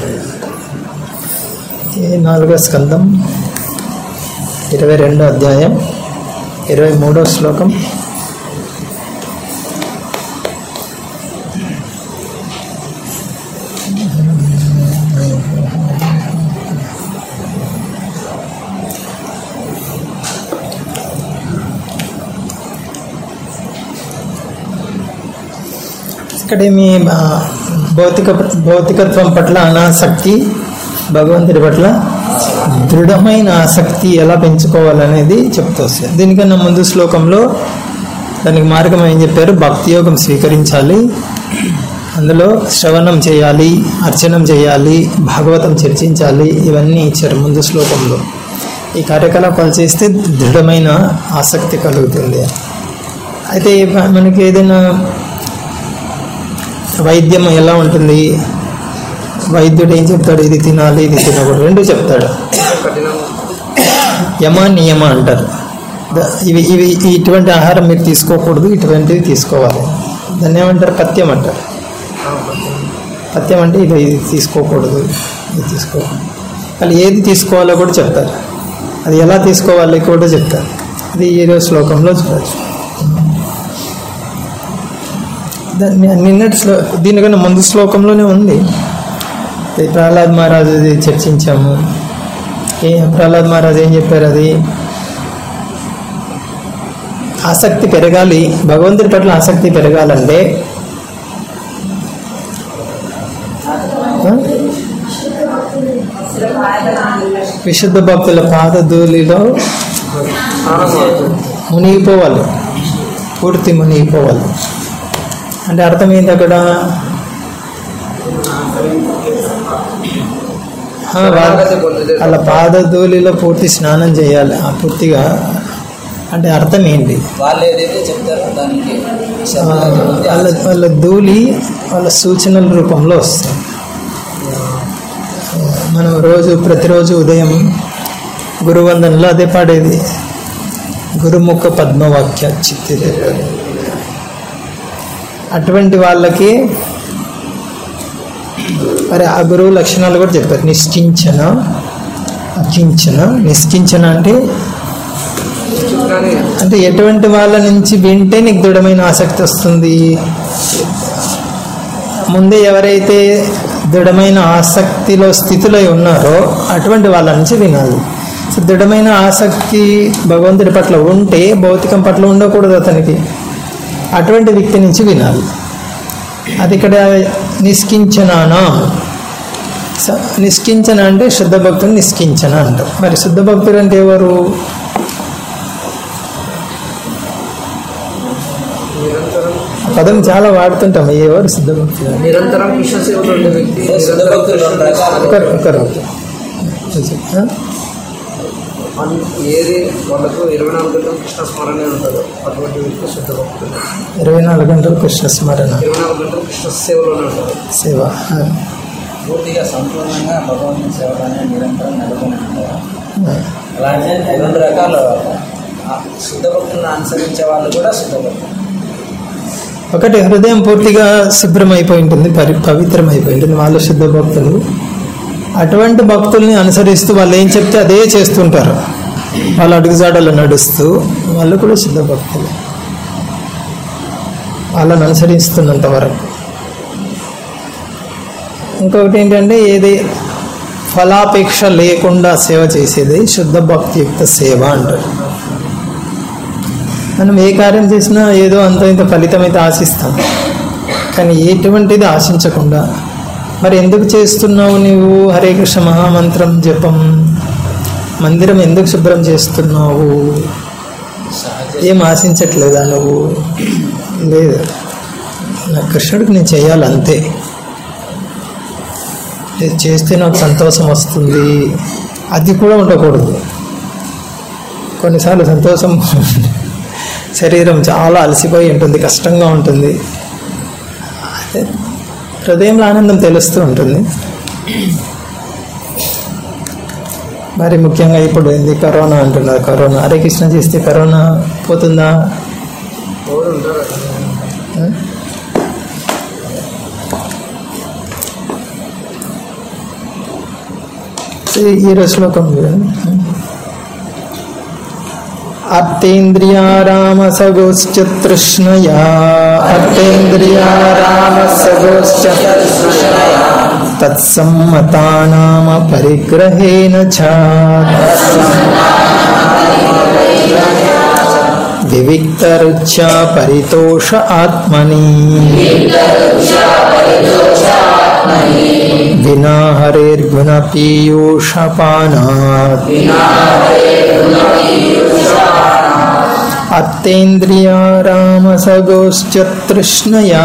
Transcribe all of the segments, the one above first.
ఈ నాలుగో స్కందం ఇరవై రెండో అధ్యాయం ఇరవై మూడో శ్లోకం ఇక్కడేమి ఆ, భౌతిక భౌతికత్వం పట్ల అనాసక్తి భగవంతుడి పట్ల దృఢమైన ఆసక్తి ఎలా పెంచుకోవాలనేది చెప్తూ వస్తుంది దీనికన్నా ముందు శ్లోకంలో దానికి మార్గం ఏం చెప్పారు భక్తి యోగం స్వీకరించాలి అందులో శ్రవణం చేయాలి అర్చనం చేయాలి భాగవతం చర్చించాలి ఇవన్నీ ఇచ్చారు ముందు శ్లోకంలో ఈ కార్యకలాపాలు చేస్తే దృఢమైన ఆసక్తి కలుగుతుంది అయితే మనకి ఏదైనా వైద్యం ఎలా ఉంటుంది వైద్యుడు ఏం చెప్తాడు ఇది తినాలి ఇది తినకూడదు రెండు చెప్తాడు యమ నియమ అంటారు ద- ఇవి ఇవి ఇటువంటి ఆహారం మీరు తీసుకోకూడదు ఇటువంటివి తీసుకోవాలి దాన్ని ఏమంటారు పథ్యం అంటారు పథ్యం అంటే ఇది ఇది తీసుకోకూడదు ఇది తీసుకోకూడదు వాళ్ళు ఏది తీసుకోవాలో కూడా చెప్తారు అది ఎలా తీసుకోవాలి కూడా చెప్తారు అది ఈరోజు శ్లోకంలో చూడవచ్చు దాన్ని నిన్నటి శ్లో దీనికన్నా ముందు శ్లోకంలోనే ఉంది ఈ ప్రహ్లాద్ మహారాజు చర్చించాము ఏ ప్రహ్లాద్ మహారాజు ఏం చెప్పారు అది ఆసక్తి పెరగాలి భగవంతుడి పట్ల ఆసక్తి పెరగాలంటే ఆ? విశుద్ధ భక్తుల పాదధూలిలో మునిగిపోవాలి పూర్తి మునిగిపోవాలి అంటే అర్థం ఏంటి అక్కడ ఆ, వాళ్ళ- వాళ్ళ పాదధూలిలో పూర్తి స్నానం చేయాలి ఆ పూర్తిగా అంటే అర్థం ఏంటి వాళ్ళు ఏదైతే చెప్తారో దానికి ఆ, శబ్దాలు ఉంది. వాళ్ళ వాళ్ళ ధూళి వాళ్ళ సూచనల రూపంలో వస్తుంది మనం రోజు ప్రతిరోజు ఉదయం గురువందనలో అదే పాడేది గురుముఖ పద్మవాక్య చిత్తి అటువంటి వాళ్ళకి మరి ఆ గురువు లక్షణాలు కూడా చెప్పారు నిష్కించన అకించన నిష్కించన అంటే అంటే ఎటువంటి వాళ్ళ నుంచి వింటే నీకు దృఢమైన ఆసక్తి వస్తుంది ముందే ఎవరైతే దృఢమైన ఆసక్తిలో స్థితిలో ఉన్నారో అటువంటి వాళ్ళ నుంచి వినాలి సో దృఢమైన ఆసక్తి భగవంతుడి పట్ల ఉంటే భౌతికం పట్ల ఉండకూడదు అతనికి అటువంటి వ్యక్తి నుంచి వినాలి అది ఇక్కడ నిష్కించనానా స- నిష్కించన అంటే శుద్ధ భక్తుడు నిష్కించన అంటారు మరి శుద్ధ భక్తుడు అంటే ఎవరు ఆ పదం చాలా వాడుతుంటాం ఎవరు శుద్ధ భక్తుడు అని. నిరంతరం కృష్ణ సేవలో ఉండే వ్యక్తి శుద్ధ భక్తులు రెండు రకాలు ఒకరు ఒకరు ఆ? అన్- ఏది వాళ్ళకు ఇరవై నాలుగు గంటలు కృష్ణ స్మరణే ఉంటుందో అటువంటి వ్యక్తి శుద్ధ భక్తుడు ఇరవై నాలుగు గంటలు కృష్ణ స్మరణ ఇరవై నాలుగు గంటలు కృష్ణ సేవలోనే ఉంటారు సేవ ఆ. పూర్తిగా సంపూర్ణంగా భగవంతుని సేవలోనే నిరంతరం నెలకొని ఉంటారు ఆ. అలాగే రెండు రకాలు ఆ శుద్ధ భక్తులను అనుసరించే వాళ్ళు కూడా శుద్ధ భక్తులు ఒకటి హృదయం పూర్తిగా శుభ్రం అయిపోయి ఉంటుంది పరి పవిత్రం అయిపోయి ఉంటుంది వాళ్ళు శుద్ధ భక్తులు అటువంటి భక్తుల్ని అనుసరిస్తూ వాళ్ళు ఏం చెప్తే అదే చేస్తుంటారు వాళ్ళు అడుగుజాడలు నడుస్తూ వాళ్ళు కూడా శుద్ధ భక్తులు వాళ్ళని అనుసరిస్తున్నంత వరకు ఇంకొకటి ఏంటంటే ఏది ఫలాపేక్ష లేకుండా సేవ చేసేది శుద్ధ భక్తియుక్త సేవ అంటారు మనం ఏ కార్యం చేసినా ఏదో అంత ఇంత ఫలితం అయితే ఆశిస్తాం కానీ ఎటువంటిది ఆశించకుండా మరి ఎందుకు చేస్తున్నావు నీవు హరే కృష్ణ మహామంత్రం జపం మందిరం ఎందుకు శుభ్రం చేస్తున్నావు ఏం ఆశించట్లేదా నువ్వు లేదు నా కృష్ణుడికి నేను చేయాలి అంతే ఇది చేస్తే నాకు సంతోషం వస్తుంది అది కూడా ఉండకూడదు కొన్నిసార్లు సంతోషం శరీరం చాలా అలసిపోయి ఉంటుంది కష్టంగా ఉంటుంది అదే హృదయంలో ఆనందం తెలుస్తూ ఉంటుంది మరి ముఖ్యంగా ఇప్పుడు ఏంది కరోనా అంటున్నారు కరోనా హరే కృష్ణ చేస్తే కరోనా పోతుందా ఎవరు ఉంటారు ఆ? ఈ- ఈ శ్లోకం చూడండి అత్తేంద్రియారామసగోశ్చ తృష్ణయా అత్తేంద్రియారామసగోశ్చ తత్సమ్మతానామ పరిగ్రహేణ చ వివిక్తరుచ్యా పరితోష ఆత్మని వినా హరేర్గుణ పీయూషపానాత్ అత్తేంద్రియారామసగోశ్చ తృష్ణయా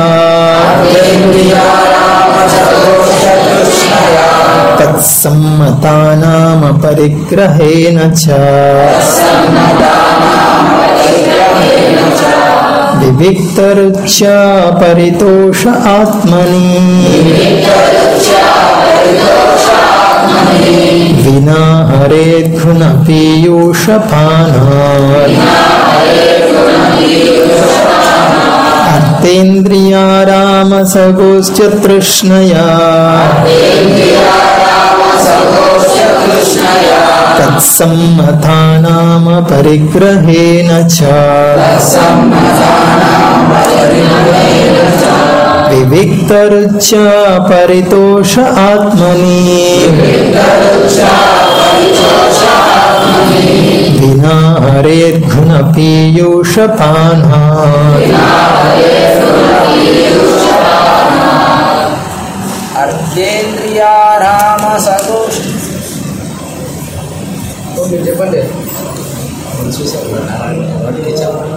తత్సమ్మతానామ పరిగ్రహేణ చ వివిక్తరుచ్యా పరితోష ఆత్మని వినా హరేద్గుణ పీయూషపానాత్ అత్తేంద్రియారామసగోశ్చ తృష్ణయా తత్సమ్మతానామ పరిగ్రహేణ చ వివిక్తరుచ్యా పరితోష ఆత్మని వినా హరేద్గుణ పీయూషపానాత్ అర్ధేంద్రియారామ సదోష్ ఓ, మీరు చెప్పండి చూసారు వాటికి చెప్పండి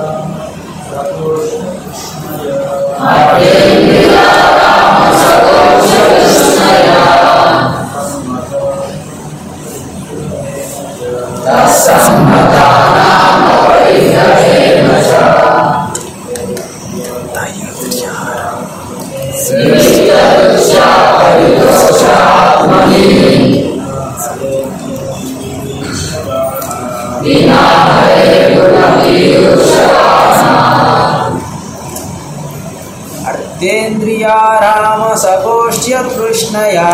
అర్ధేంద్రియారామ సగోష్ఠ్య కృష్ణయా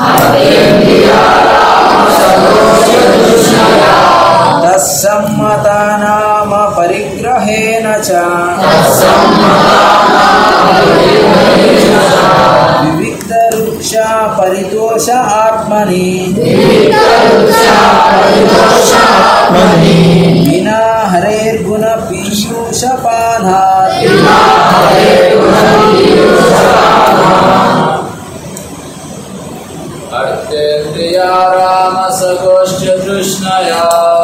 తస్సమ్మతానామ పరిగ్రహేణ చ వివిక్తరుక్ష పరితోష ఆత్మని వినా హరేర్గుణ పీయూషపానాత్ अर्तेन्द्रियाराम सगोष्ठ तृष्णया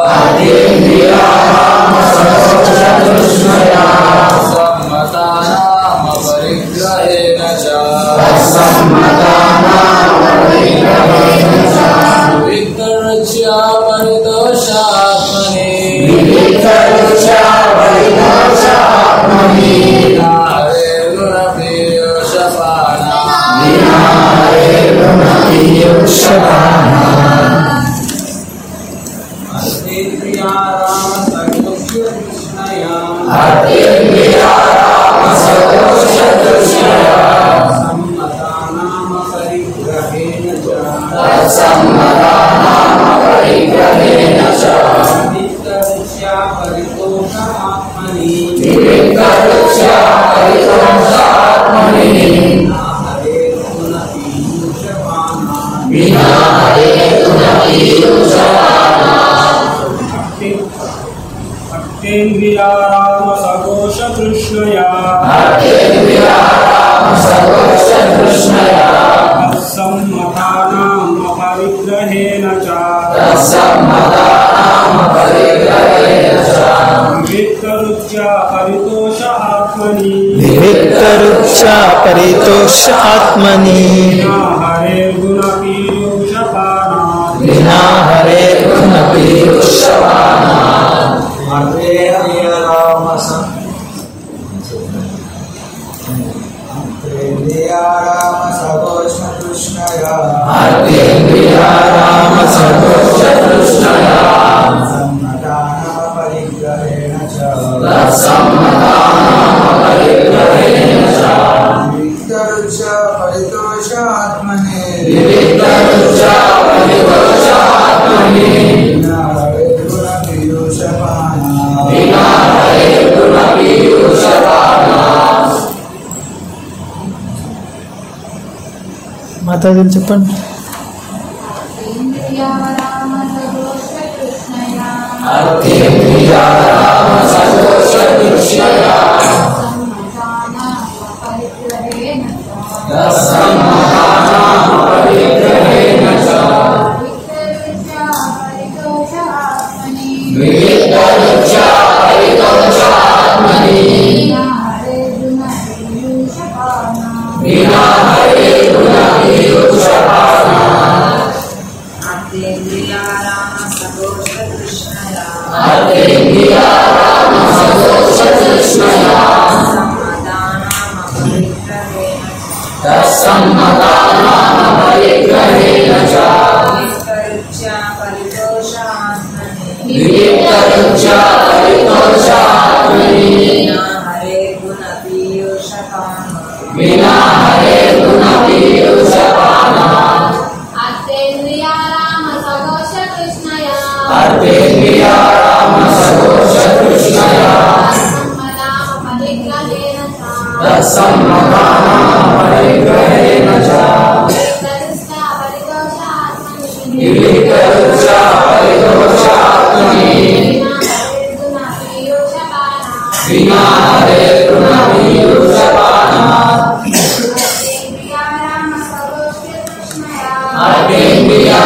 सम्मतानाम परिग्रहेण च विक्तरुच्या परितोषात्मनि हरे गुणपीयूषपाना अर्धेन्द्रियाराम सगोष्ठ तृष्णया सम्मतानाम परिग्रहेण च विक्तरुच्या परितोष आत्मनि हरे गुणपीयूषपाना अत्येन्द्रियाराम सघोष तृष्णया तत्सम्मतानां परिग्रहेण च विविक्तरुच्या परितोष आत्मनि विविक्तरुच्चा परितोष आत्मनि विना हरेर्गुणपीयूषपानात् विना हरेर्गुणपीयूष అర్ధేంద్రియారామ అర్ధేంద్రియారామ సగోష్ణ కృష్ణయా అర్ధేంద్రియారామ సగోష సమ్మతాన పరిగ్రహేణ చ విక్తరుచ పరితోష ఆత్మనే వివిక్తరుచ్చ పరితోష వినా హరే గుణ పీయూషపానా మాతాజీలు చెప్పండి హరే గుణ పీయూష అత్తేంద్రియా రామ సఘోష కృష్ణయ అత్తేంద్రియా రామ సఘోష కృష్ణయ సమ్మదామ పరిగ్రహేణ చ సమ్మదామ పరిగ్రహేణ చ వికరుష్ట పరిదోష ఆత్మని వికరుష్ట పరిదోష ఆత్మని గుణ పీయూష పాన వినా హరే గుణ పీయూష పాన అత్తేంద్రియా రామ సఘోష కృష్ణయ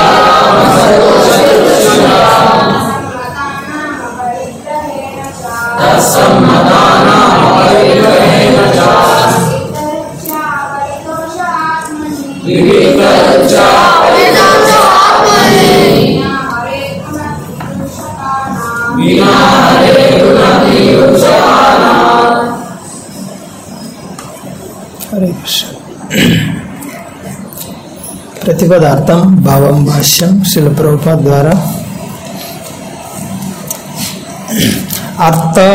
హరే కృష్ణ ప్రతిపదార్థం భావం భాష్యం శిల ప్రభుపాద్ ద్వారా అర్థ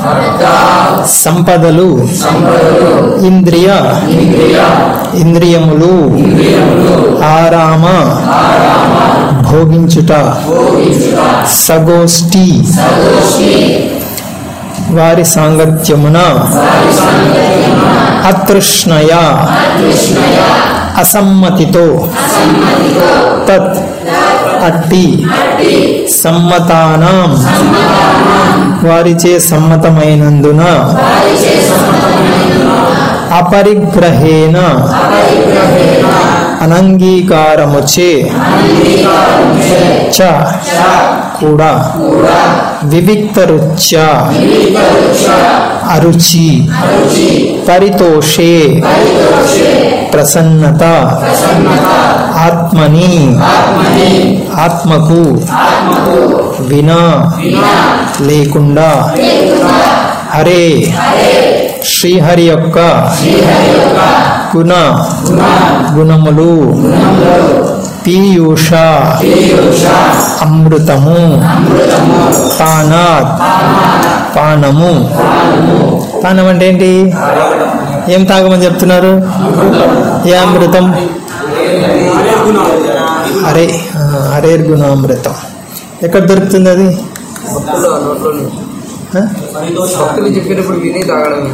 సంపదలు ఇంద్రియ ఇంద్రియములు ఆరామ భోగించుట సగోష్ఠి వారి సాంగత్యమున అతృష్ణయ అసమ్మతితో తత్ అట్టి సమ్మతానాం వారిచే సమ్మతమైనందున అపరిగ్రహేణ అనంగీకారముచే చ కూడా వివిక్త రుచ్య అరుచి పరితోషే ప్రసన్నత ఆత్మని ఆత్మకు వినా లేకుండా హరే శ్రీహరి యొక్క గుణ గుణములు పీయూష అమృతము పానాత్ పానము పానం అంటే ఏంటి ఏం తాగమని చెప్తున్నారు ఏ అమృతం అరే ఆ, హరేర్ గుణామృతం ఎక్కడ దొరుకుతుంది అది భక్తులు ఆ నోట్లో నుంచి ఆ? భక్తులు చెప్పినప్పుడు విని తాగడమే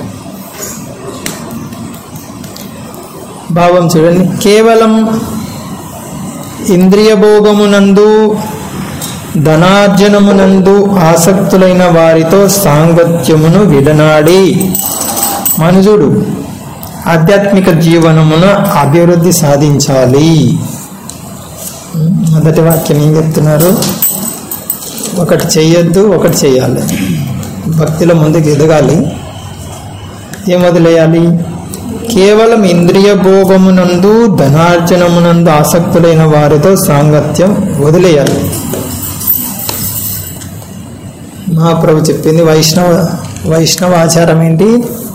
భావం చూడండి కేవలం ఇంద్రియ భోగమునందు ధనార్జనమునందు ఆసక్తులైన వారితో సాంగత్యమును విడనాడి మనుజుడు ఆధ్యాత్మిక జీవనమున అభివృద్ధి సాధించాలి మొదటి వాక్యం ఏం చెప్తున్నారు ఒకటి చెయ్యొద్దు ఒకటి చెయ్యాలి భక్తిలో ముందుకు ఎదగాలి ఏం వదిలేయాలి కేవలం ఇంద్రియ భోగమునందు ధనార్జనమునందు ఆసక్తులైన వారితో సాంగత్యం వదిలేయాలి మహాప్రభు చెప్పింది వైష్ణవ వైష్ణవ ఆచారం ఏంటి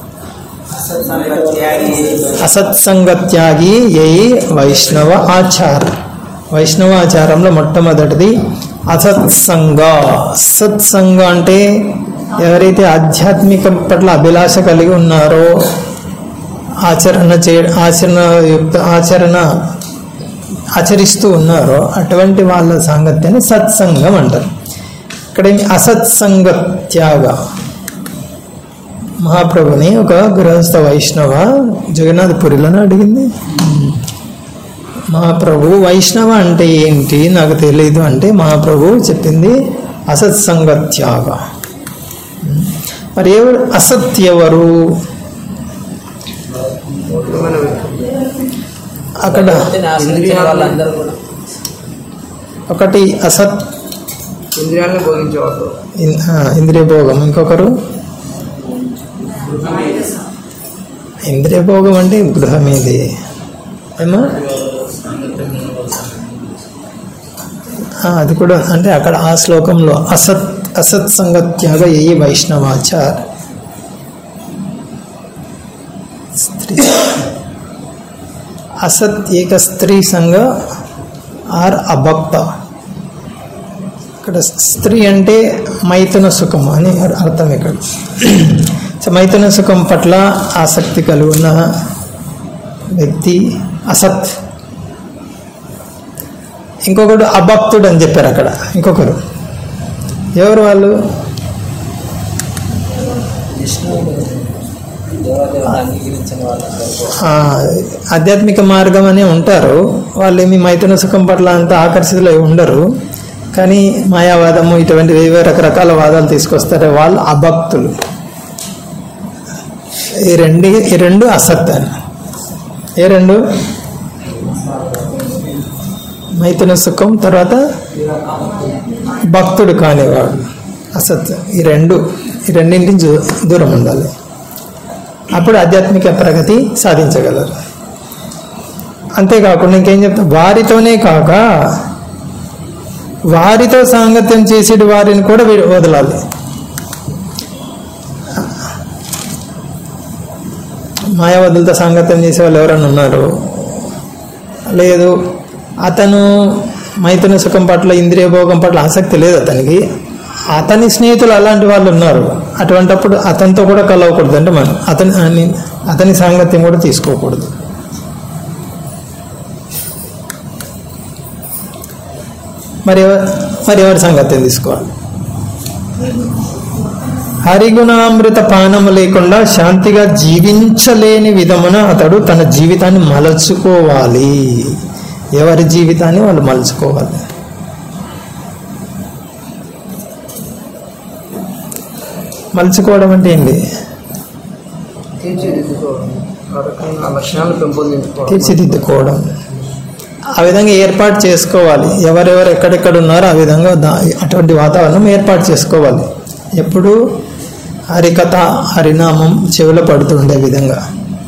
అసత్సంగత్యాగి ఏ వైష్ణవ ఆచార వైష్ణవ ఆచారంలో మొట్టమొదటిది అసత్సంగ సత్సంగ అంటే ఎవరైతే ఆధ్యాత్మిక పట్ల అభిలాష కలిగి ఉన్నారో ఆచరణ చే ఆచరణ యుక్త ఆచరణ ఆచరిస్తూ ఉన్నారో అటువంటి వాళ్ళ సాంగత్యాన్ని సత్సంగం అంటారు ఇక్కడ ఏమి అసత్సంగ త్యాగ మహాప్రభుని ఒక గృహస్థ వైష్ణవ జగన్నాథపురిలోనే అడిగింది మహాప్రభు వైష్ణవ అంటే ఏంటి నాకు తెలియదు అంటే మహాప్రభు చెప్పింది అసత్సంగ త్యాగ మరి ఎవరు అసత్ ఎవరు భౌతికమైన వ్యక్తి అక్కడ భగవంతుని ఆశ్రయించిన వాళ్ళందరూ కూడా ఒకటి అసత్ ఇంద్రియాలను బోధించేవాళ్ళు ఇన్- ఆ, ఇంద్రియ భోగం ఇంకొకరు ఇంద్రియ భోగం అంటే గృహమేది ఏమో ఆ, అది కూడా అంటే అక్కడ ఆ శ్లోకంలో అసత్ అసత్ సంగత్యాగ ఏ వైష్ణవాచార్ స్త్రీ అసత్ ఏక స్త్రీ సంఘ ఆర్ అభక్త ఇక్కడ స్త్రీ అంటే మైథున సుఖం అని అర్థం ఇక్కడ సో మైథున సుఖం పట్ల ఆసక్తి కలిగి ఉన్న వ్యక్తి అసత్ ఇంకొకడు అభక్తుడు అని చెప్పారు అక్కడ ఇంకొకరు ఎవరు వాళ్ళు విష్ణువుని దేవదేవుని అంగీకరించిన వాళ్ళందరూ కూడా ఆ, ఆధ్యాత్మిక మార్గం అనే ఉంటారు వాళ్ళు ఏమి మైథున సుఖం పట్ల అంత ఆకర్షితులై ఉండరు కానీ మాయావాదము ఇటువంటి వేరే రకరకాల వాదాలు తీసుకొస్తారు వాళ్ళు అభక్తులు ఈ రెండు ఈ రెండు అసత్ అని ఏ రెండు మైథున సుఖం తర్వాత భక్తుడు కానివాడు అసత్ ఈ రెండు ఈ రెండింటి దూ- దూరం ఉండాలి అప్పుడు ఆధ్యాత్మిక ప్రగతి సాధించగలరు అంతేకాకుండా ఇంకేం చెప్తా వారితోనే కాక వారితో సాంగత్యం చేసేటి వారిని కూడా వీ- వదలాలి మాయావదులతో సాంగత్యం చేసే వాళ్ళు ఎవరైనా ఉన్నారు లేదు అతను మైథున సుఖం పట్ల ఇంద్రియ భోగం పట్ల ఆసక్తి లేదు అతనికి అతని స్నేహితులు అలాంటి వాళ్ళు ఉన్నారు అటువంటప్పుడు అతనితో కూడా కలవకూడదు అంటే మనం అతని అని- అతని సాంగత్యం కూడా తీసుకోకూడదు మరి ఎవ- మరి ఎవరి సాంగత్యం తీసుకోవాలి హరిగుణామృత పానము లేకుండా శాంతిగా జీవించలేని విధమున అతడు తన జీవితాన్ని మలచుకోవాలి ఎవరి జీవితాన్ని వాళ్ళు మలుచుకోవాలి మలుచుకోవడం అంటే ఏంటి తీర్చిదిద్దుకోవడం ఆ రకంగా ఆ లక్షణాలను పెంపొందించుకోవడం తీర్చిదిద్దుకోవడం ఆ విధంగా ఏర్పాటు చేసుకోవాలి ఎవరెవరు ఎక్కడెక్కడ ఉన్నారో ఆ విధంగా దా- అటువంటి వాతావరణం ఏర్పాటు చేసుకోవాలి ఎప్పుడు హరికథ హరినామం చెవిలో పడుతుండే విధంగా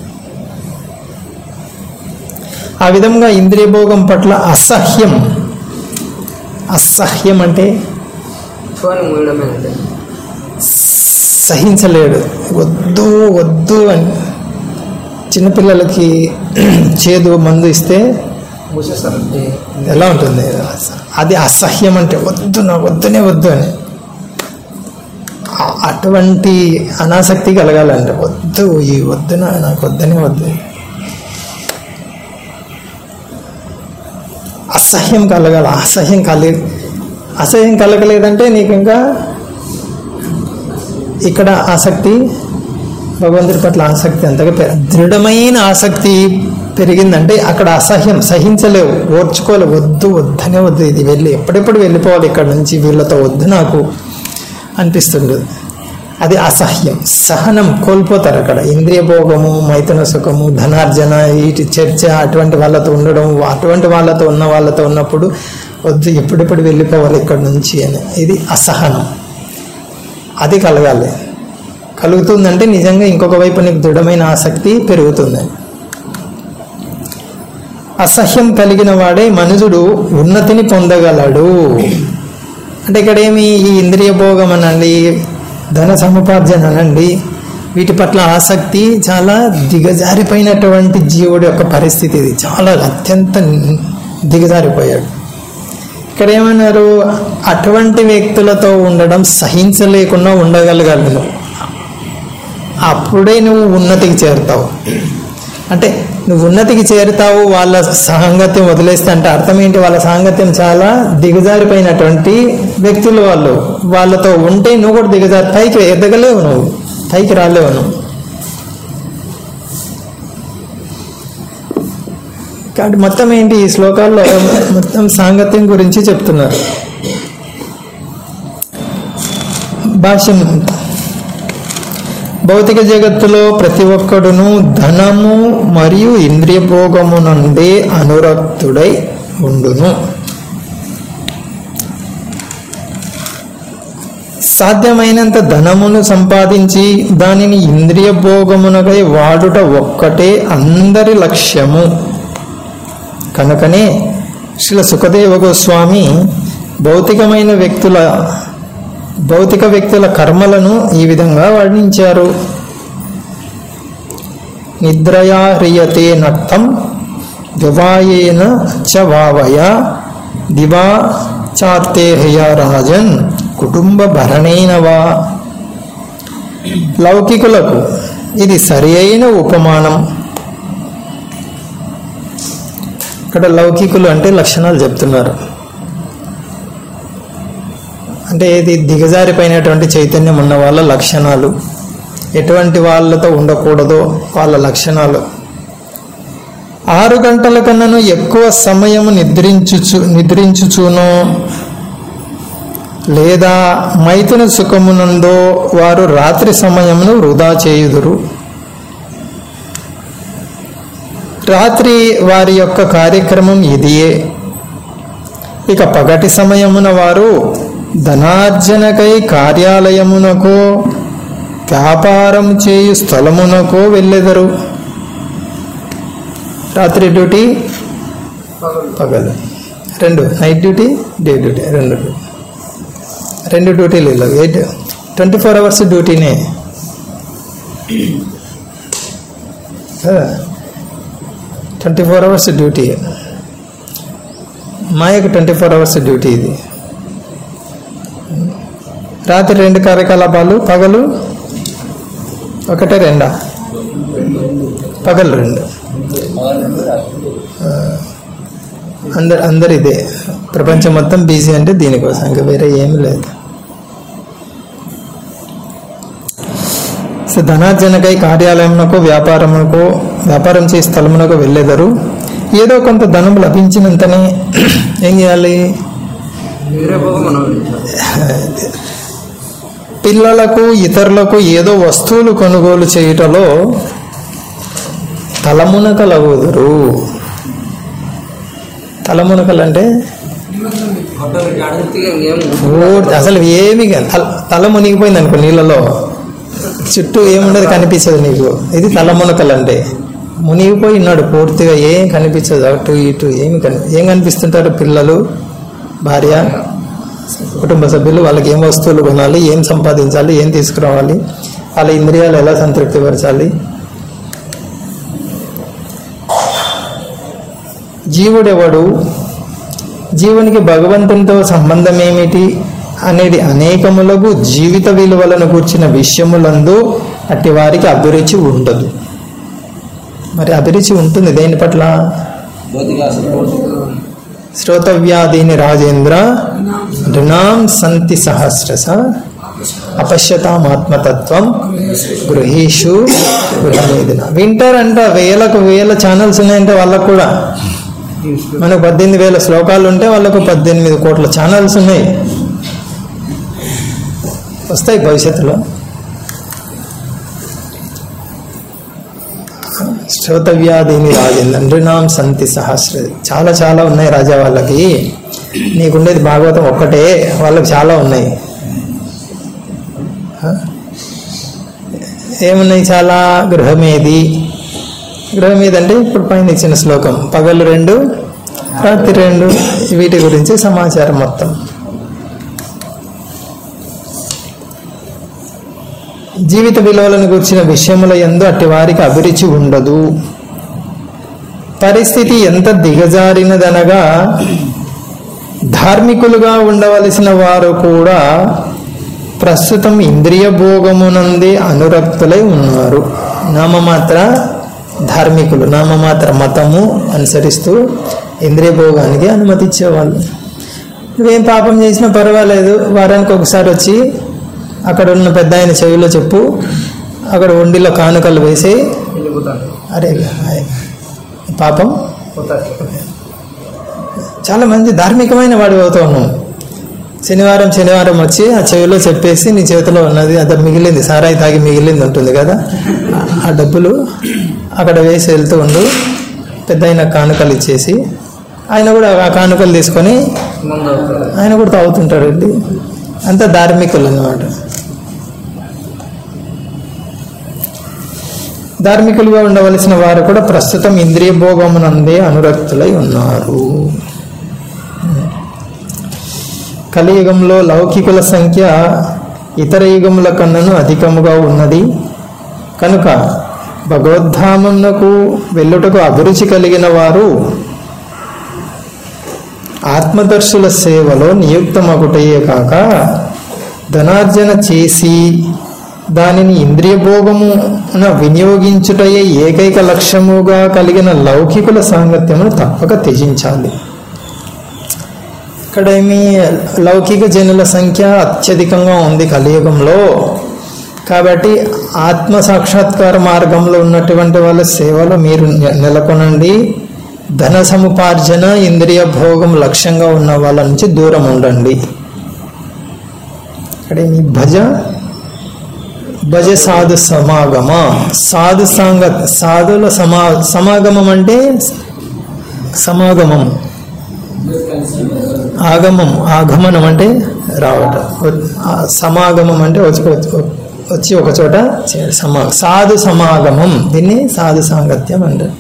ఆ విధంగా ఇంద్రియ భోగం పట్ల అసహ్యం అసహ్యం అంటే ఎక్కువని మూయడమే అంటే సహించలేడు వద్దు వద్దు అని చిన్నపిల్లలకి చేదు మందు ఇస్తే మూసేస్తారంటే ఎలా ఉంటుంది అది అసహ్యం అంటే వద్దు నా వద్దునే వద్దు అని ఆ- అటువంటి అనాసక్తి కలగాలంటే వద్దు ఈ వద్దున నాకు వద్దనే వద్దు అసహ్యం కలగాలి అసహ్యం కలి అసహ్యం కలగలేదంటే నీకు ఇంకా ఇక్కడ ఆసక్తి భగవంతుడి పట్ల ఆసక్తి అంతగా పెర దృఢమైన ఆసక్తి పెరిగిందంటే అక్కడ అసహ్యం సహించలేవు ఓర్చుకోలేవు వద్దు వద్దనే వద్దు ఇది వెళ్ళి ఎప్పుడెప్పుడు వెళ్ళిపోవాలి ఇక్కడ నుంచి వీళ్ళతో వద్దు నాకు అనిపిస్తుంది అది అసహ్యం సహనం కోల్పోతారు అక్కడ ఇంద్రియ భోగము మైథున సుఖము ధనార్జన వీటి చర్చ అటువంటి వాళ్ళతో ఉండడం అటువంటి వాళ్ళతో ఉన్న వాళ్ళతో ఉన్నప్పుడు వద్దు ఎప్పుడెప్పుడు వెళ్ళిపోవాలి ఇక్కడ నుంచి అని ఇది అసహనం అది కలగాలి కలుగుతుందంటే నిజంగా ఇంకొక వైపు నీకు దృఢమైన ఆసక్తి పెరుగుతుంది అసహ్యం కలిగిన వాడే మనుషుడు ఉన్నతిని పొందగలడు అంటే ఇక్కడ ఏమి ఈ ఇంద్రియ భోగం అనండి ధన సముపార్జన అనండి వీటి పట్ల ఆసక్తి చాలా దిగజారిపోయినటువంటి జీవుడి యొక్క పరిస్థితి ఇది చాలా అత్యంత దిగజారిపోయాడు ఇక్కడ ఏమన్నారు అటువంటి వ్యక్తులతో ఉండడం సహించలేకుండా ఉండగలగాలి నువ్వు అప్పుడే నువ్వు ఉన్నతికి చేరుతావు అంటే నువ్వు ఉన్నతికి చేరుతావు వాళ్ళ సాంగత్యం వదిలేస్తే అంటే అర్థం ఏంటి వాళ్ళ సాంగత్యం చాలా దిగజారిపోయినటువంటి వ్యక్తులు వాళ్ళు వాళ్ళతో ఉంటే నువ్వు కూడా దిగజారి పైకి ఎదగలేవు నువ్వు పైకి రాలేవు నువ్వు కాబట్టి మొత్తం ఏంటి ఈ శ్లోకాల్లో మొత్తం సాంగత్యం గురించి చెప్తున్నారు భాష్యం భౌతిక జగత్తులో ప్రతి ఒక్కడును ధనము మరియు ఇంద్రియ భోగము నుండి అనురక్తుడై ఉండును సాధ్యమైనంత ధనమును సంపాదించి దానిని ఇంద్రియ భోగమునకై వాడుట ఒక్కటే అందరి లక్ష్యము కనుకనే శ్రీల సుఖదేవ గోస్వామి భౌతికమైన వ్యక్తుల భౌతిక వ్యక్తుల కర్మలను ఈ విధంగా వర్ణించారు నిద్రయా హ్రియతే నక్తం దివాయేన చ వావయ దివా చార్తే హ్రియ రాజన్ కుటుంబ భరణేన వా లౌకికులకు ఇది సరి అయిన ఉపమానం ఇక్కడ లౌకికులు అంటే లక్షణాలు చెప్తున్నారు అంటే ఇది దిగజారిపోయినటువంటి చైతన్యం ఉన్న వాళ్ళ లక్షణాలు ఎటువంటి వాళ్ళతో ఉండకూడదో వాళ్ళ లక్షణాలు ఆరు గంటల కన్నాను ఎక్కువ సమయం నిద్రించుచు నిద్రించుచునో లేదా మైథున సుఖమునందో వారు రాత్రి సమయమును వృధా చేయుదురు రాత్రి వారి యొక్క కార్యక్రమం ఇదియే ఇక పగటి సమయమున వారు ధనార్జనకై కార్యాలయమునకో వ్యాపారం చేయు స్థలమునకో వెళ్ళెదరు రాత్రి డ్యూటీ పగలు రెండు నైట్ డ్యూటీ డే డ్యూటీ రెండు రెండు డ్యూటీలు వెళ్ళవు ఎయిట్ ట్వంటీ ఫోర్ అవర్స్ డ్యూటీనే ట్వంటీ ఫోర్ అవర్స్ డ్యూటీ మాయకు ట్వంటీ ఫోర్ అవర్స్ డ్యూటీ ఇది రాత్రి రెండు కార్యకలాపాలు పగలు ఒకటే రెండా పగలు రెండు అందరు అందరు ఇదే ప్రపంచం మొత్తం బిజీ అంటే దీనికోసం ఇంకా వేరే ఏమి లేదు సో ధనార్జనకై కార్యాలయమునకు వ్యాపారమునకు వ్యాపారం చేసే స్థలమునకు వెళ్ళేదరు ఏదో కొంత ధనం లభించినంతనే ఏం చేయాలి వేరే భోగం అనుభవించాలి పిల్లలకు ఇతరులకు ఏదో వస్తువులు కొనుగోలు చేయుటలో తలమునకలవుదురు తలమునకలు అంటే పూర్తిగా ఇంకేం పూర్తి అసలు ఏమి కా- తల తల మునిగిపోయింది అనుకో నీళ్ళలో చుట్టూ ఏముండదు కనిపించదు నీకు ఇది తల మునకలు అంటే మునిగిపోయి ఉన్నాడు పూర్తిగా ఏం కనిపించదు అటు ఇటు ఏమి కని ఏం కనిపిస్తుంటారు పిల్లలు భార్య కుటుంబ సభ్యులు వాళ్ళకి ఏం వస్తువులు కొనాలి ఏం సంపాదించాలి ఏం తీసుకురావాలి వాళ్ళ ఇంద్రియాలు ఎలా సంతృప్తిపరచాలి జీవుడెవడు జీవునికి భగవంతునితో సంబంధం ఏమిటి అనేది అనేకములకు జీవిత విలువలను కూర్చిన విషయములందు అట్టి వారికి అభిరుచి ఉండదు మరి అభిరుచి ఉంటుంది దేని పట్ల శ్రోతవ్యాధీని రాజేంద్ర రుణాం సంతి సహస్రస అపశ్యతామాత్మతత్వం గృహేషు గృహమేదిన వింటారంట వేలకు వేల ఛానల్స్ ఉన్నాయంటే వాళ్ళకు కూడా మనకు పద్దెనిమిది వేల శ్లోకాలు ఉంటే వాళ్ళకు పద్దెనిమిది కోట్ల ఛానల్స్ ఉన్నాయి వస్తాయి భవిష్యత్తులో శ్రోతవ్యాధిని రాజేంద్ర నృణాం సంతి సహస్ర చాలా చాలా ఉన్నాయి రాజా వాళ్ళకి నీకుండేది భాగవతం ఒక్కటే వాళ్ళకి చాలా ఉన్నాయి హ? ఏమున్నాయి చాలా గృహమేది గృహమేది అంటే ఇప్పుడు పైన ఇచ్చిన శ్లోకం పగలు రెండు రాత్రి రెండు వీటి గురించి సమాచారం మొత్తం జీవిత విలువలను గురించిన విషయముల ఎందు అట్టి వారికి అభిరుచి ఉండదు పరిస్థితి ఎంత దిగజారినదనగా ధార్మికులుగా ఉండవలసిన వారు కూడా ప్రస్తుతం ఇంద్రియ భోగమునందే అనురక్తులై ఉన్నారు నామమాత్ర ధార్మికులు నామమాత్ర మతము అనుసరిస్తూ ఇంద్రియ భోగానికి అనుమతి ఇచ్చేవాళ్ళు నువ్వేం పాపం చేసినా పర్వాలేదు వారానికి ఒకసారి వచ్చి అక్కడ ఉన్న పెద్ద ఆయన చెవిలో చెప్పు అక్కడ వండిలో కానుకలు వేసి వెళ్ళిపోతాను అరే హాయ్. పాపం పోతారు చాలా మంది ధార్మికమైన వాడి అవుతావు నువ్వు శనివారం శనివారం వచ్చి ఆ చెవిలో చెప్పేసి నీ చేతిలో ఉన్నది అది మిగిలింది సారాయి తాగి మిగిలింది ఉంటుంది కదా ఆ డబ్బులు అక్కడ వేసి వెళ్తూ ఉండు పెద్ద ఆయన కానుకలు ఇచ్చేసి ఆయన కూడా ఆ కానుకలు తీసుకొని ముందు అవుతారు ఆయన కూడా తాగుతుంటాడు వెళ్ళి అంత ధార్మికులు అన్నమాట ధార్మికులుగా ఉండవలసిన వారు కూడా ప్రస్తుతం ఇంద్రియ భోగమునందే అనురక్తులై ఉన్నారు కలియుగంలో లౌకికుల సంఖ్య ఇతర యుగముల కన్నను అధికముగా ఉన్నది కనుక భగవద్ధామమునకు వెళ్ళుటకు అభిరుచి కలిగిన వారు ఆత్మదర్శుల సేవలో నియుక్తమగుటయే కాక ధనార్జన చేసి దానిని ఇంద్రియ భోగమున వినియోగించుటయే ఏకైక లక్ష్యముగా కలిగిన లౌకికుల సాంగత్యమును తప్పక త్యజించాలి ఇక్కడ ఏమి లౌకిక జనుల సంఖ్య అత్యధికంగా ఉంది కలియుగంలో కాబట్టి ఆత్మ సాక్షాత్కార మార్గంలో ఉన్నటువంటి వాళ్ళ సేవలో మీరు నె- నెలకొనండి ధన సముపార్జన ఇంద్రియ భోగం లక్ష్యంగా ఉన్న వాళ్ళ నుంచి దూరం ఉండండి ఇక్కడ ఏమి భజ భజ సాధు సమాగమ సాధు సాంగ సాధుల సమా సమాగమం అంటే సమాగమం ఆగమం ఆగమనం అంటే రావటం ఆ సమాగమం అంటే వచ్చి వచ్చి ఒక చోట చేర- సమా సాధు సమాగమం దీన్ని సాధు సాంగత్యం అంటారు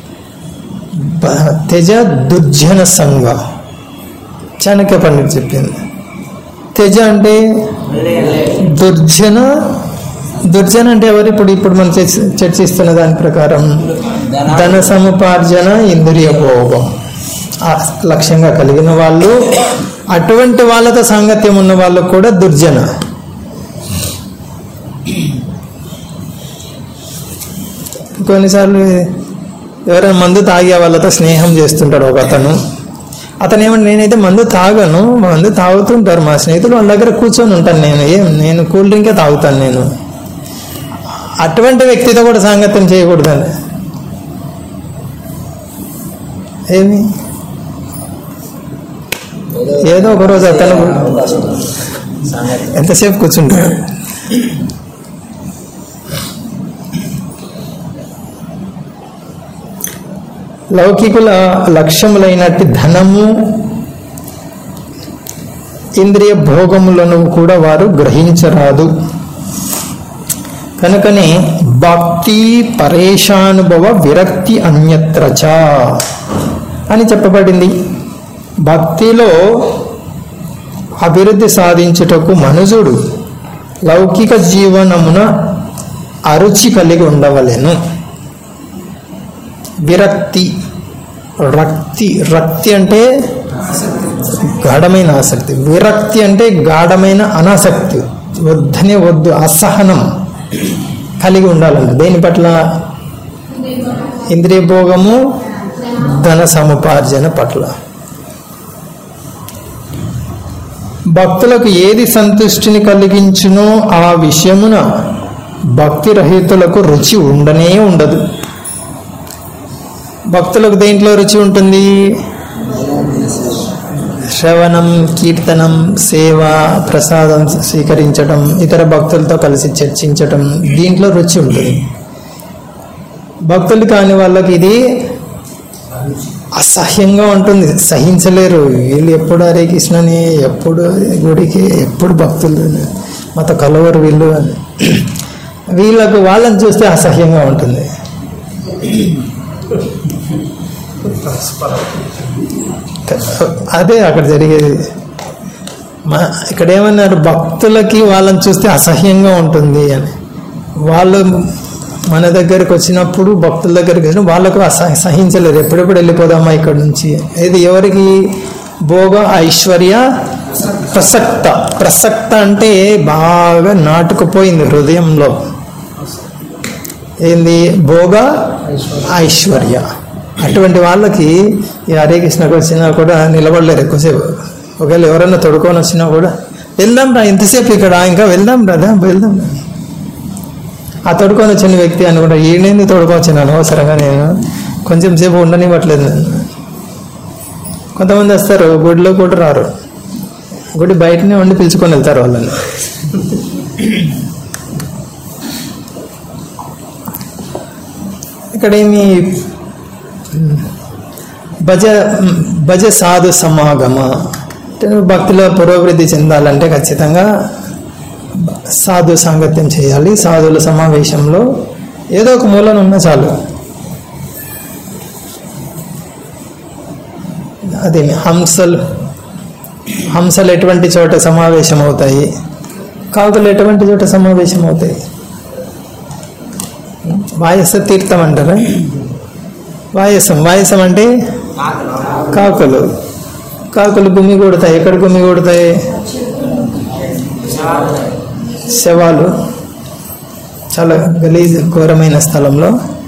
బ- తెజ దుర్జన సంగ చాణక్య పండిట్ చెప్పింది తెజ అంటే దుర్జన దుర్జన అంటే ఎవరు ఇప్పుడు ఇప్పుడు మనం చర్చ- చర్చిస్తున్న దాని ప్రకారం ధన సముపార్జన ఇంద్రియ భోగం ఆ లక్ష్యంగా కలిగిన వాళ్ళు అటువంటి వాళ్ళతో సాంగత్యం ఉన్న వాళ్ళు కూడా దుర్జన కొన్నిసార్లు ఎవరైనా మందు తాగే వాళ్ళతో స్నేహం చేస్తుంటాడు ఒక అతను అతను ఏమంటే నేనైతే మందు తాగను మందు తాగుతుంటారు మా స్నేహితులు వాళ్ళ దగ్గర కూర్చొని ఉంటాను నేను ఏం నేను కూల్ డ్రింకే తాగుతాను నేను అటువంటి వ్యక్తితో కూడా సాంగత్యం చేయకూడదండి ఏమి ఏదో ఒక రోజు అతను ఎంతసేపు కూర్చుంటాడు లౌకికుల లక్ష్యములైనట్టి ధనము ఇంద్రియ భోగములను కూడా వారు గ్రహించరాదు కనుకనే భక్తి పరేషానుభవ విరక్తి అన్యత్రచ అని చెప్పబడింది భక్తిలో అభివృద్ధి సాధించుటకు మనుజుడు లౌకిక జీవనమున అరుచి కలిగి ఉండవలెను విరక్తి రక్తి రక్తి అంటే గాఢమైన ఆసక్తి విరక్తి అంటే గాఢమైన అనాసక్తి వద్దనే వద్దు అసహనం కలిగి ఉండాలంట దేని పట్ల ఇంద్రియ భోగము ధన సముపార్జన పట్ల భక్తులకు ఏది సంతుష్టిని కలిగించునో ఆ విషయమున భక్తి రహితులకు రుచి ఉండనే ఉండదు భక్తులకు దేంట్లో రుచి ఉంటుంది శ్రవణం కీర్తనం సేవ ప్రసాదం స్వీకరించడం ఇతర భక్తులతో కలిసి చర్చించటం దీంట్లో రుచి ఉంటుంది భక్తులు కాని వాళ్ళకి ఇది అసహ్యంగా ఉంటుంది సహించలేరు వీళ్ళు ఎప్పుడు హరే కృష్ణని ఎప్పుడు గుడికి ఎప్పుడు భక్తులు మత కలవరు వీళ్ళు అని వీళ్ళకు వాళ్ళని చూస్తే అసహ్యంగా ఉంటుంది అదే అక్కడ జరిగేది మా ఇక్కడ ఏమన్నారు భక్తులకి వాళ్ళని చూస్తే అసహ్యంగా ఉంటుంది అని వాళ్ళు మన దగ్గరికి వచ్చినప్పుడు భక్తుల దగ్గరికి వచ్చిన వాళ్ళకు అసహ సహించలేరు ఎప్పుడెప్పుడు వెళ్ళిపోదామా ఇక్కడ నుంచి ఇది ఎవరికి భోగ ఐశ్వర్య ప్రసక్త ప్రసక్త అంటే బాగా నాటుకుపోయింది హృదయంలో ఏంది భోగ ఐశ్వర్య అటువంటి వాళ్ళకి ఈ హరే కృష్ణకు వచ్చినా కూడా నిలబడలేరు ఎక్కువసేపు ఒకవేళ ఎవరన్నా తొడుకొని వచ్చినా కూడా వెళ్దాం రా ఇంతసేపు ఇక్కడ ఇంకా వెళ్దాం రాదా వెళ్దాం రా ఆ తొడుకొని వచ్చిన వ్యక్తి అనుకుంటా ఈయనేంది తొడుకొని వచ్చిన అనవసరంగా నేను కొంచెం సేపు ఉండనివ్వట్లేదు నన్ను కొంతమంది వస్తారు గుడిలో కూడా రారు గుడి బయటనే ఉండి పిలుచుకొని వెళ్తారు వాళ్ళని ఇక్కడ ఏమి భజ భజ సాధు సమాగమ అంటే నువ్వు భక్తిలో పురోభివృద్ధి చెందాలంటే ఖచ్చితంగా సాధు సాంగత్యం చేయాలి సాధువుల సమావేశంలో ఏదో ఒక మూలన ఉన్నా చాలు అది హంసలు హంసలు ఎటువంటి చోట సమావేశం అవుతాయి కాకులు ఎటువంటి చోట సమావేశం అవుతాయి వాయస తీర్థం అంటారా వాయసం వాయసం అంటే కాకులు కాకులు గుమ్మి కొడతాయి ఎక్కడ గుమ్మి కొడతాయి శవాలు చాలా గలీజ్ ఘోరమైన స్థలంలో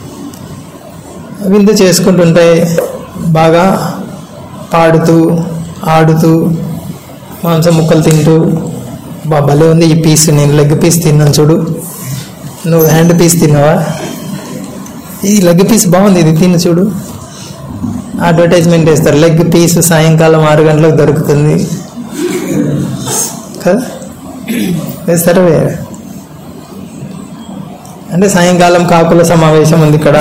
విందు చేసుకుంటుంటాయి బాగా పాడుతూ ఆడుతూ మాంసం ముక్కలు తింటూ బా భలే ఉంది ఈ పీస్ నేను లెగ్ పీస్ తిన్నాను చూడు నువ్వు హ్యాండ్ పీస్ తిన్నావా ఈ లెగ్ పీస్ బాగుంది ఇది తిను చూడు అడ్వర్టైజ్మెంట్ వేస్తారు లెగ్ పీస్ సాయంకాలం ఆరు గంటలకు దొరుకుతుంది కదా వేస్తారా వేరే అంటే సాయంకాలం కాకుల సమావేశం ఉంది ఇక్కడ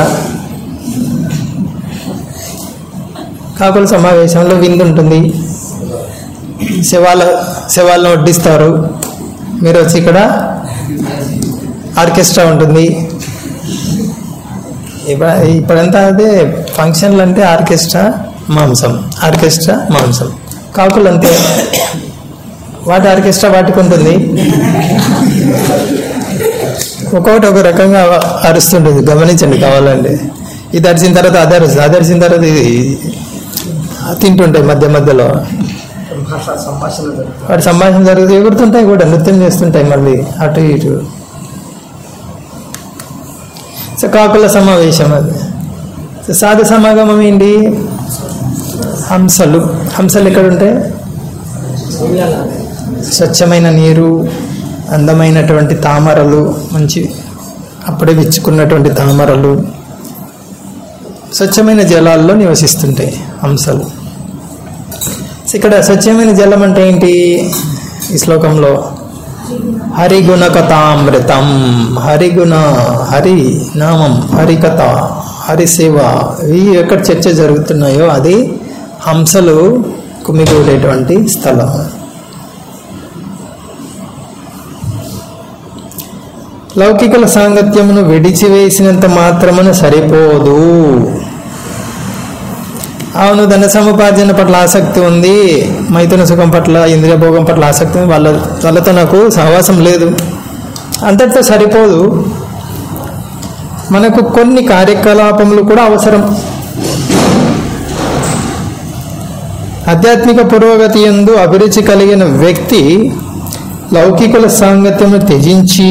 కాకుల సమావేశంలో విందు ఉంటుంది శవాల శవాలను వడ్డిస్తారు మీరు వచ్చి ఇక్కడ ఆర్కెస్ట్రా ఉంటుంది ఇప్పుడు ఇప్పుడంతా అదే ఫంక్షన్లు అంటే ఆర్కెస్ట్రా మాంసం ఆర్కెస్ట్రా మాంసం కాకులు అంతే వాటి ఆర్కెస్ట్రా వాటికి ఉంటుంది ఒక్కొక్కటి ఒక రకంగా అరుస్తుంటుంది గమనించండి కావాలంటే ఇది అరిచిన తర్వాత అది అరుస్తుంది అది అరిచిన తర్వాత ఇది తింటుంటాయి మధ్య మధ్యలో భాష సంభాషణ జరుగుతుంది వాటి సంభాషణ జరుగుతూ ఎగురుతుంటాయి కూడా నృత్యం చేస్తుంటాయి మళ్ళీ అటు ఇటు సో కాకుల సమావేశం అది సో సాధు సమాగమం ఏంటి హంసలు హంసలు ఎక్కడ ఉంటాయి స్వచ్ఛమైన నీరు అందమైనటువంటి తామరలు మంచి అప్పుడే విచ్చుకున్నటువంటి తామరలు స్వచ్ఛమైన జలాల్లో నివసిస్తుంటాయి హంసలు సో ఇక్కడ స్వచ్ఛమైన జలం అంటే ఏంటి ఈ శ్లోకంలో హరిగుణ కథామృతం హరిగుణ హరి నామం హరికథ హరి సేవ ఇవి ఎక్కడ చర్చ జరుగుతున్నాయో అది హంసలు కుమిగూడేటువంటి స్థలం లౌకికల సాంగత్యమును విడిచివేసినంత మాత్రమున సరిపోదు అవును ధన సముపార్జన పట్ల ఆసక్తి ఉంది మైథున సుఖం పట్ల ఇంద్రియ భోగం పట్ల ఆసక్తి ఉంది వాళ్ళ వాళ్ళతో నాకు సహవాసం లేదు అంతటితో సరిపోదు మనకు కొన్ని కార్యకలాపములు కూడా అవసరం ఆధ్యాత్మిక పురోగతి ఎందు అభిరుచి కలిగిన వ్యక్తి లౌకికుల సాంగత్యము త్యజించి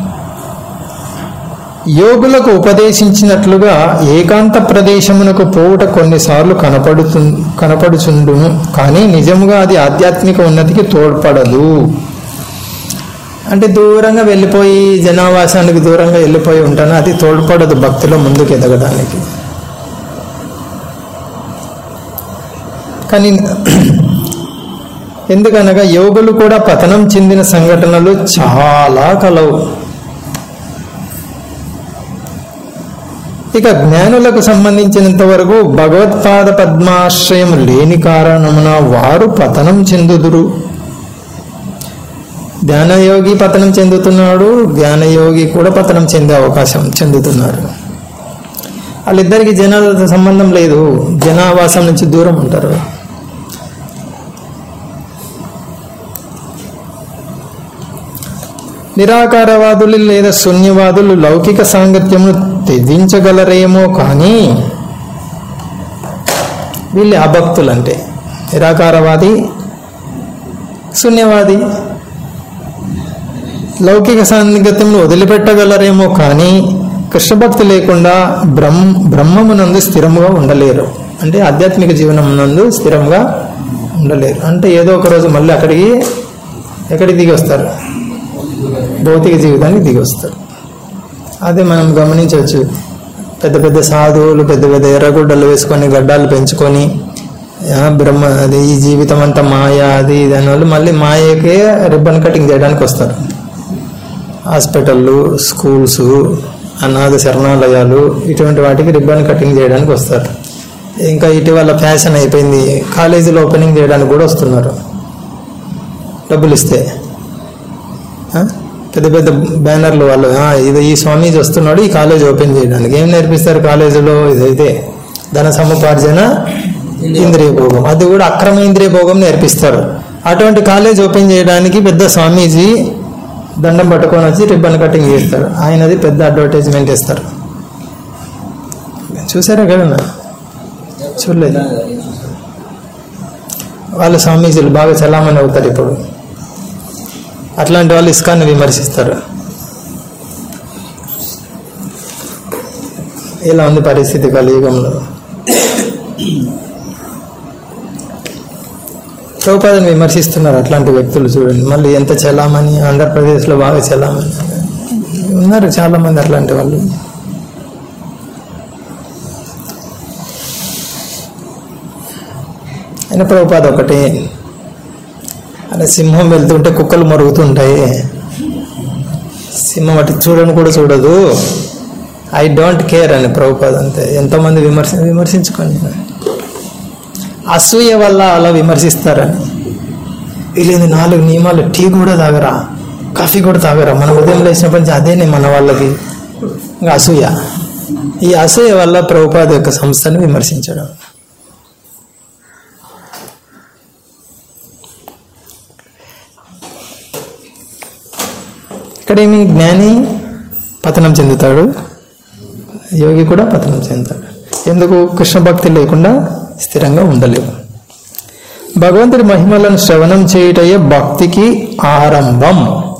యోగులకు ఉపదేశించినట్లుగా ఏకాంత ప్రదేశమునకు పోవుట కొన్నిసార్లు కనపడుతు కనపడుచుండును కానీ నిజముగా అది ఆధ్యాత్మిక ఉన్నతికి తోడ్పడదు అంటే దూరంగా వెళ్ళిపోయి జనావాసానికి దూరంగా వెళ్ళిపోయి ఉంటాను అది తోడ్పడదు భక్తిలో ముందుకు ఎదగడానికి కానీ ఎందుకనగా యోగులు కూడా పతనం చెందిన సంఘటనలు చాలా కలవు ఇక జ్ఞానులకు సంబంధించినంత వరకు భగవత్పాద పద్మాశ్రయం లేని కారణమున వారు పతనం చెందుదురు ధ్యానయోగి పతనం చెందుతున్నాడు ధ్యానయోగి కూడా పతనం చెందే అవకాశం చెందుతున్నారు వాళ్ళిద్దరికి జనాలతో సంబంధం లేదు జనావాసం నుంచి దూరం ఉంటారు నిరాకారవాదులు లేదా శూన్యవాదులు లౌకిక సాంగత్యమును త్యజించగలరేమో కానీ వీళ్ళు అభక్తులు అంటే నిరాకారవాది శూన్యవాది లౌకిక సాంగత్యమును వదిలిపెట్టగలరేమో కానీ కృష్ణ భక్తి లేకుండా బ్రహ్మ బ్రహ్మమునందు స్థిరముగా ఉండలేరు అంటే ఆధ్యాత్మిక జీవనం నందు స్థిరంగా ఉండలేరు అంటే ఏదో ఒక రోజు మళ్ళీ అక్కడికి ఎక్కడికి దిగి వస్తారు భౌతిక జీవితానికి దిగి వస్తారు అదే మనం గమనించవచ్చు పెద్ద పెద్ద సాధువులు పెద్ద పెద్ద ఎర్రగుడ్డలు వేసుకొని గడ్డాలు పెంచుకొని ఆ, బ్రహ్మ అది ఈ జీవితం అంతా మాయ అది ఇది అని వాళ్ళు మళ్ళీ మాయకే రిబ్బన్ కటింగ్ చేయడానికి వస్తారు హాస్పిటళ్ళు స్కూల్స్ అనాథ శరణాలయాలు ఇటువంటి వాటికి రిబ్బన్ కటింగ్ చేయడానికి వస్తారు ఇంకా ఇటీవల ఫ్యాషన్ అయిపోయింది కాలేజీలో ఓపెనింగ్ చేయడానికి కూడా వస్తున్నారు డబ్బులు ఇస్తే ఆ? పెద్ద పెద్ద బ్యానర్లు వాళ్ళు "ఆ, ఇది ఈ స్వామీజీ వస్తున్నాడు ఈ కాలేజ్ ఓపెన్ చేయడానికి ఏం నేర్పిస్తారు కాలేజీలో ఇదైతే ధన సముపార్జన ఇంద్రియ భోగం అది కూడా అక్రమ ఇంద్రియ భోగం నేర్పిస్తారు అటువంటి కాలేజ్ ఓపెన్ చేయడానికి పెద్ద స్వామీజీ దండం పట్టుకొని వచ్చి రిబ్బన్ కటింగ్ చేస్తారు ఆయనది పెద్ద అడ్వర్టైజ్మెంట్ ఇస్తారు చూసారా కదా చూడలేదు వాళ్ళు స్వామీజీలు బాగా చలామణి అవుతారు ఇప్పుడు అట్లాంటి వాళ్ళు ఇస్కాన్ని విమర్శిస్తారు ఇలా ఉంది పరిస్థితి కలియుగంలో ప్రభుపాదని విమర్శిస్తున్నారు అట్లాంటి వ్యక్తులు చూడండి మళ్ళీ ఎంత చలామణి ఆంధ్రప్రదేశ్లో బాగా చలామణి ఉన్నారు చాలా మంది అట్లాంటి వాళ్ళు అయిన ప్రభుపాద ఒకటి అలా సింహం వెళ్తుంటే కుక్కలు మరుగుతుంటాయి సింహం అటు చూడని కూడా చూడదు ఐ డోంట్ కేర్ అని ప్రభుపాద అంతే ఎంతోమంది విమర్శ విమర్శించుకొని అసూయ వల్ల అలా విమర్శిస్తారని వీళ్ళేంది నాలుగు నియమాలు టీ కూడా తాగరా కాఫీ కూడా తాగరా మన ఉదయం లేచినప్పటి నుంచి అదేనే మన వాళ్ళకి ఇంకా అసూయ ఈ అసూయ వల్ల ప్రభుపాద యొక్క సంస్థను విమర్శించడం ఇక్కడేమి జ్ఞాని పతనం చెందుతాడు యోగి కూడా పతనం చెందుతాడు ఎందుకు కృష్ణ భక్తి లేకుండా స్థిరంగా ఉండలేవు భగవంతుడి మహిమలను శ్రవణం చేయుటయే భక్తికి ఆరంభం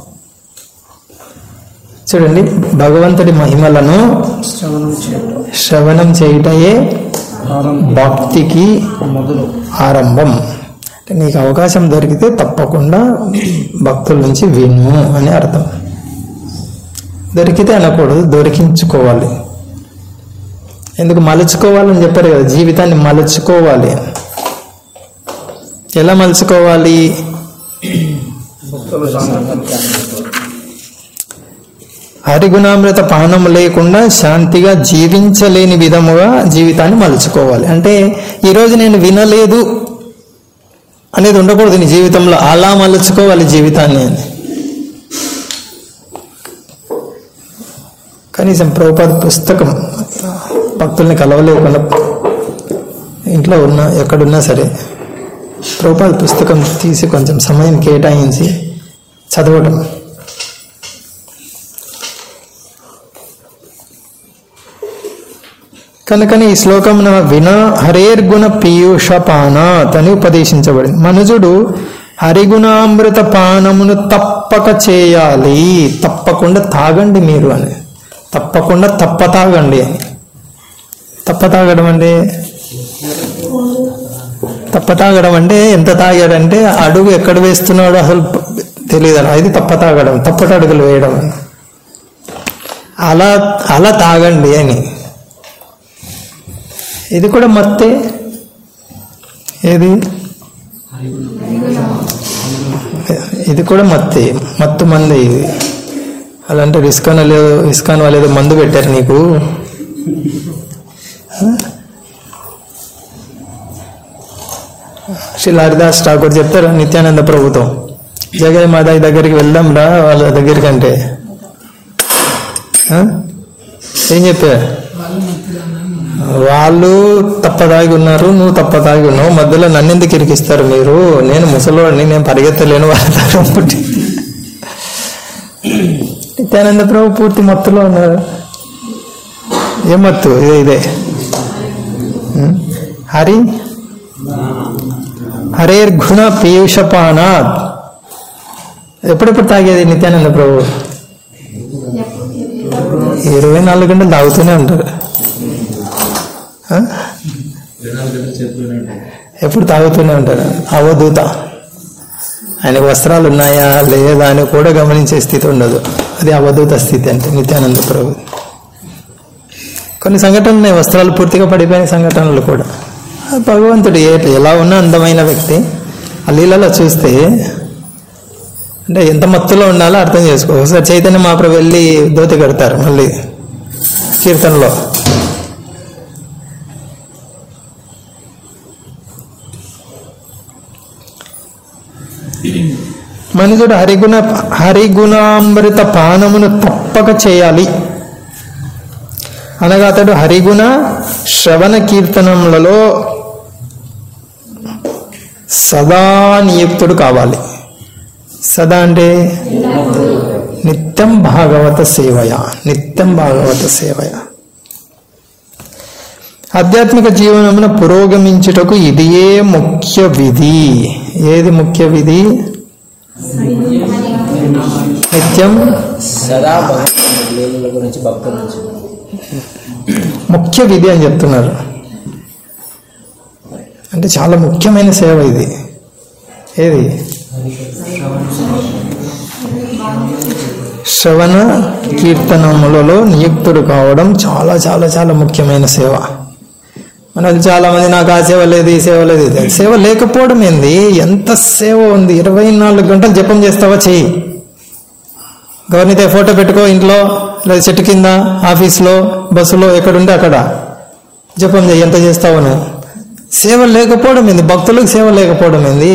చూడండి భగవంతుడి మహిమలను శ్రవణం చేయటం శ్రవణం చేయుటయే భక్తికి మొదలు ఆరంభం అంటే నీకు అవకాశం దొరికితే తప్పకుండా భక్తుల నుంచి విను అని అర్థం దొరికితే అనకూడదు దొరికించుకోవాలి ఎందుకు మలుచుకోవాలని చెప్పారు కదా జీవితాన్ని మలుచుకోవాలి ఎలా మలుచుకోవాలి భక్తుల సంఘం హరిగుణామృత పానం లేకుండా శాంతిగా జీవించలేని విధముగా జీవితాన్ని మలుచుకోవాలి అంటే ఈరోజు నేను వినలేదు అనేది ఉండకూడదు నీ జీవితంలో అలా మలుచుకోవాలి జీవితాన్ని అని కనీసం ప్రభుపాద పుస్తకం భక్తుల్ని కలవలేకుండా ఇంట్లో ఉన్నా ఎక్కడున్నా సరే ప్రభుపాద పుస్తకం తీసి కొంచెం సమయం కేటాయించి చదవటం కనుకని ఈ శ్లోకం విన హరేర్గుణ పీయూష పానాత్ అని ఉపదేశించబడింది మనుజుడు హరిగుణామృత పానమును తప్పక చేయాలి తప్పకుండా తాగండి మీరు అని తప్పకుండా తప్ప తాగండి అని తప్ప తాగడం అంటే తప్ప తాగడం అంటే ఎంత తాగాడంటే అడుగు ఎక్కడ వేస్తున్నాడో అసలు తెలియదు అది తప్ప తాగడం తప్పట అడుగులు వేయడం అని అలా అలా తాగండి అని ఇది కూడా మత్తే ఏది ఇది కూడా మత్తే మత్తు మంది ఇది అలాంటి ఇస్కాన్ లేదు ఇస్కాన్ వాళ్ళు ఏదో మందు పెట్టారు నీకు శ్రీ హరిదాస్ ఠాకూర్ చెప్తారు నిత్యానంద ప్రభుత్వం జగన్ మాదాయి దగ్గరికి వెళ్దాం రా వాళ్ళ దగ్గరికి అంటే ఆ? ఏం చెప్పారు వాళ్ళు తప్పదాగి ఉన్నారు నువ్వు తప్పదాగి ఉన్నావు మధ్యలో నన్ను ఎందుకు ఇరికిస్తారు మీరు నేను ముసలివాడిని నేను పరిగెత్తలేను వాళ్ళ తరం పుట్టి నిత్యానంద ప్రభు పూర్తి మత్తులో ఉన్నారు ఏ మత్తు ఇదే ఇదే ఉం? హరి హరేర్ఘుణ పీయూషపానాత్ ఎప్పుడెప్పుడు తాగేది నిత్యానంద ప్రభు ఇరవై నాలుగు గంటలు తాగుతూనే ఉంటారు ఆ? ఎప్పుడు తాగుతూనే ఉంటారు అవధూత ఆయనకు వస్త్రాలు ఉన్నాయా లేదా అని కూడా గమనించే స్థితి ఉండదు అది అవధూత స్థితి అంటే నిత్యానంద ప్రభు కొన్ని సంఘటనలు ఉన్నాయి వస్త్రాలు పూర్తిగా పడిపోయిన సంఘటనలు కూడా ఆ భగవంతుడు ఏ ఎలా ఉన్న అందమైన వ్యక్తి ఆ లీలలో చూస్తే అంటే ఎంత మత్తులో ఉండాలో అర్థం చేసుకో ఒకసారి చైతన్య మహాప్రభు వెళ్ళి దోతి కడతారు మళ్ళీ కీర్తనలో మనుషుడు హరిగుణ హరిగుణామృత పానమును తప్పక చేయాలి అనగా అతడు హరిగుణ శ్రవణ కీర్తనములలో సదా నియుక్తుడు కావాలి సదా అంటే నిత్యం భాగవత సేవయ నిత్యం భాగవత సేవయ ఆధ్యాత్మిక జీవనమున పురోగమించుటకు ఇదియే ముఖ్య విధి ఏది ముఖ్య విధి నిత్యం సదా భగవంతుని లీలల గురించి భక్తుల నుంచి ముఖ్య విధి అని చెప్తున్నారు అంటే చాలా ముఖ్యమైన సేవ ఇది ఏది శ్రవణ కీర్తనములలో నియుక్తుడు కావడం చాలా చాలా చాలా ముఖ్యమైన సేవ మనకు చాలా మంది నాకు ఆ సేవ లేదు ఈ సేవ లేదు ఇది. సేవ లేకపోవడం ఏంది ఎంత సేవ ఉంది ఇరవై నాలుగు గంటలు జపం చేస్తావా చెయ్యి గవర్నీతే ఫోటో పెట్టుకో ఇంట్లో లేదా చెట్టు కింద ఆఫీస్లో బస్సులో ఎక్కడుంటే అక్కడ జపం చేయి ఎంత చేస్తావు నువ్వు సేవ లేకపోవడం ఏంది భక్తులకు సేవ లేకపోవడం ఏంది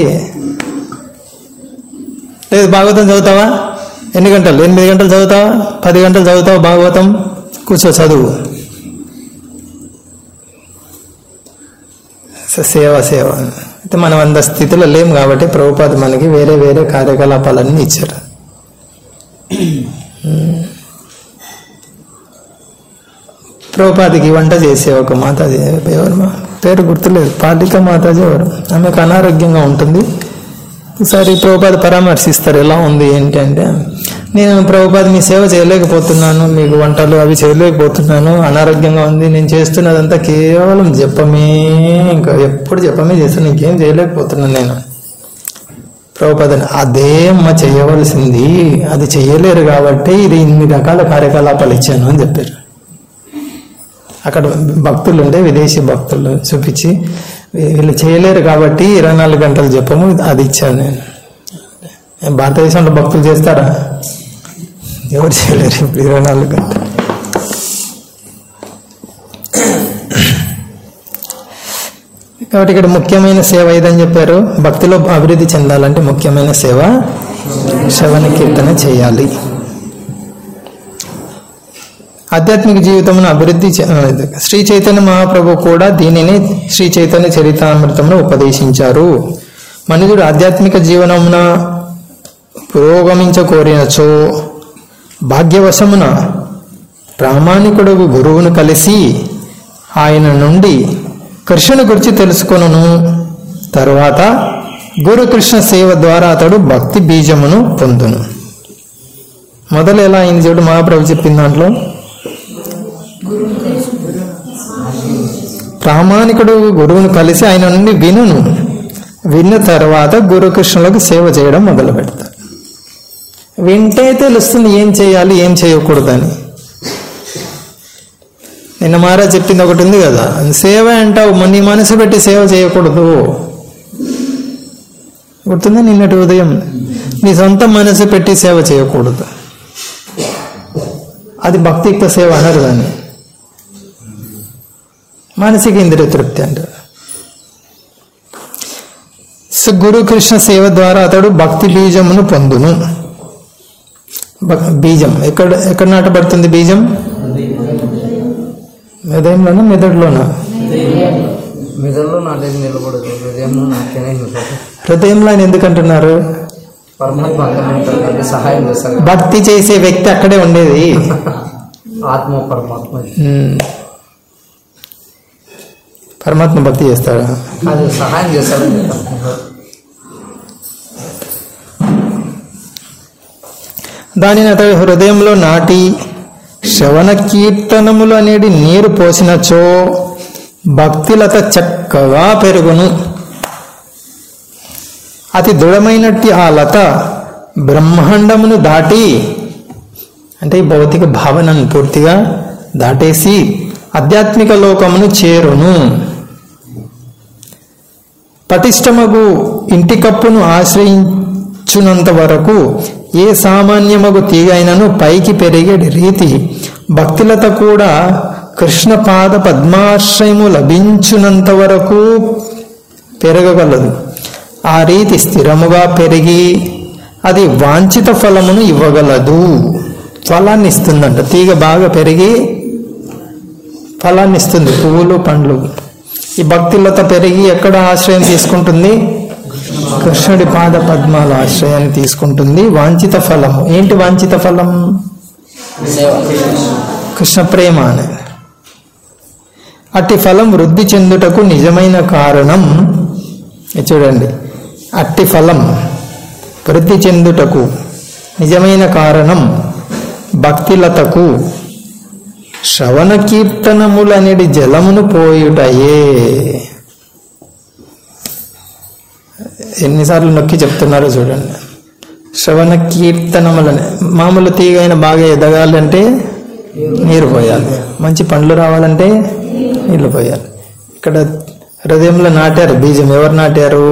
లేదు భాగవతం చదువుతావా ఎన్ని గంటలు ఎనిమిది గంటలు చదువుతావా పది గంటలు చదువుతావా భాగవతం కూర్చో చదువు స- సేవ సేవ అయితే మనం అంత స్థితిలో లేం కాబట్టి ప్రభుపాద మనకి వేరే వేరే కార్యకలాపాలన్నీ ఇచ్చారు ప్రభుపాదికి వంట చేసే ఒక మాతాజీ ఎవరు మా పేరు గుర్తులేదు పాలిక మాతాజీ ఎవరు ఆమెకు అనారోగ్యంగా ఉంటుంది ఒకసారి ప్రభుపాద పరామర్శిస్తారు ఎలా ఉంది ఏంటి అంటే నేను ప్రభుపాద మీ సేవ చేయలేకపోతున్నాను మీకు వంటలు అవి చేయలేకపోతున్నాను అనారోగ్యంగా ఉంది నేను చేస్తున్నదంతా కేవలం జపమే ఇంకా ఎప్పుడు జపమే చేస్తాను ఇంకేం చేయలేకపోతున్నాను నేను ప్రభుపదని అదే అమ్మ చేయవలసింది అది చేయలేరు కాబట్టి ఇది ఇన్ని రకాల కార్యకలాపాలు ఇచ్చాను అని చెప్పారు అక్కడ భక్తులు ఉంటే విదేశీ భక్తులు చూపించి వీ- వీళ్ళు చేయలేరు కాబట్టి ఇరవై నాలుగు గంటలు చెప్పము అది ఇచ్చాను నేను ఏం భారతదేశంలో భక్తులు చేస్తారా ఎవరు చేయలేరు ఇప్పుడు ఇరవై నాలుగు గంటలు కాబట్టి ఇక్కడ ముఖ్యమైన సేవ ఏదని చెప్పారు భక్తిలో అభివృద్ధి చెందాలంటే ముఖ్యమైన సేవ శ్రవణ కీర్తన చేయాలి ఆధ్యాత్మిక జీవితమును అభివృద్ధి చే- ఆ, ఇది. శ్రీ చైతన్య మహాప్రభు కూడా దీనిని శ్రీ చైతన్య చరితామృతంలో ఉపదేశించారు మనుషుడు ఆధ్యాత్మిక జీవనమున పురోగమించ కోరినచో భాగ్యవశమున ప్రామాణికుడు గురువును కలిసి ఆయన నుండి కృష్ణుని గురించి తెలుసుకొనును తరువాత గురుకృష్ణ సేవ ద్వారా అతడు భక్తి బీజమును పొందును మొదలు ఎలా అయింది చూడు మహాప్రభు చెప్పిన దాంట్లో ప్రామాణికుడు గురువును కలిసి ఆయన నుండి వినును విన్న తర్వాత గురుకృష్ణులకు సేవ చేయడం మొదలు పెడతారు వింటే తెలుస్తుంది ఏం చేయాలి ఏం చేయకూడదని నిన్న మహారాజ్ చెప్పింది ఒకటి ఉంది కదా సేవ అంటావు నీ మనసు పెట్టి సేవ చేయకూడదు గుర్తుంది నిన్నటి ఉదయం నీ సొంత మనసు పెట్టి సేవ చేయకూడదు అది భక్తియుక్త సేవ అనరు దాన్ని మానసిక ఇంద్రియ తృప్తి అంటారు సో గురు కృష్ణ సేవ ద్వారా అతడు భక్తి బీజమును పొందును భక్- బీజం ఎక్కడ ఎక్కడ నాటబడుతుంది బీజం హృదయంలోనా మెదడులోనా మిదల్లో నాటేది నిలబడదు హృదయంలో నాట్యనే నిలబడదు హృదయంలో ఆయన ఎందుకంటున్నారు పరమాత్మ అక్కడ ఉంటారు కాబట్టి సహాయం చేస్తారు భక్తి చేసే వ్యక్తి అక్కడే ఉండేది ఆత్మ పరమాత్మ ఉమ్. పరమాత్మ భక్తి చేస్తాడా అది సహాయం చేస్తారు దానిని అతడు హృదయంలో నాటి శ్రవణ కీర్తనములు అనేది నీరు పోసినచో భక్తిలత చక్కగా పెరుగును అతి దృఢమైనట్టి ఆ లత బ్రహ్మాండమును దాటి అంటే ఈ భౌతిక భావనను పూర్తిగా దాటేసి ఆధ్యాత్మిక లోకమును చేరును పటిష్టమగు ఇంటి కప్పును ఆశ్రయించునంత వరకు ఏ సామాన్యమగు తీగైనను పైకి పెరిగే రీతి భక్తులత కూడా కృష్ణ పాద పద్మాశ్రయము లభించునంత వరకు పెరగగలదు ఆ రీతి స్థిరముగా పెరిగి అది వాంఛిత ఫలమును ఇవ్వగలదు ఫలాన్ని ఇస్తుందంట తీగ బాగా పెరిగి ఫలాన్ని ఇస్తుంది పువ్వులు పండ్లు ఈ భక్తిలత పెరిగి ఎక్కడ ఆశ్రయం తీసుకుంటుంది కృష్ణుడి పాద పద్మాల ఆశ్రయాన్ని తీసుకుంటుంది వాంఛిత ఫలము ఏంటి వాంఛిత ఫలం సేవ కృష్ణ ప్రేమ అనేది అట్టి ఫలం వృద్ధి చెందుటకు నిజమైన కారణం ఇది చూడండి అట్టి ఫలం వృద్ధి చెందుటకు నిజమైన కారణం భక్తిలతకు శ్రవణ కీర్తనములనేది జలమును పోయుటయే ఎన్నిసార్లు నొక్కి చెప్తున్నారో చూడండి శ్రవణ కీర్తనములని మామూలు తీగైన బాగా ఎదగాలంటే నీరు పోయాలి మంచి పండ్లు రావాలంటే నీళ్లు పోయాలి ఇక్కడ హృదయంలో నాటారు బీజం ఎవరు నాటారు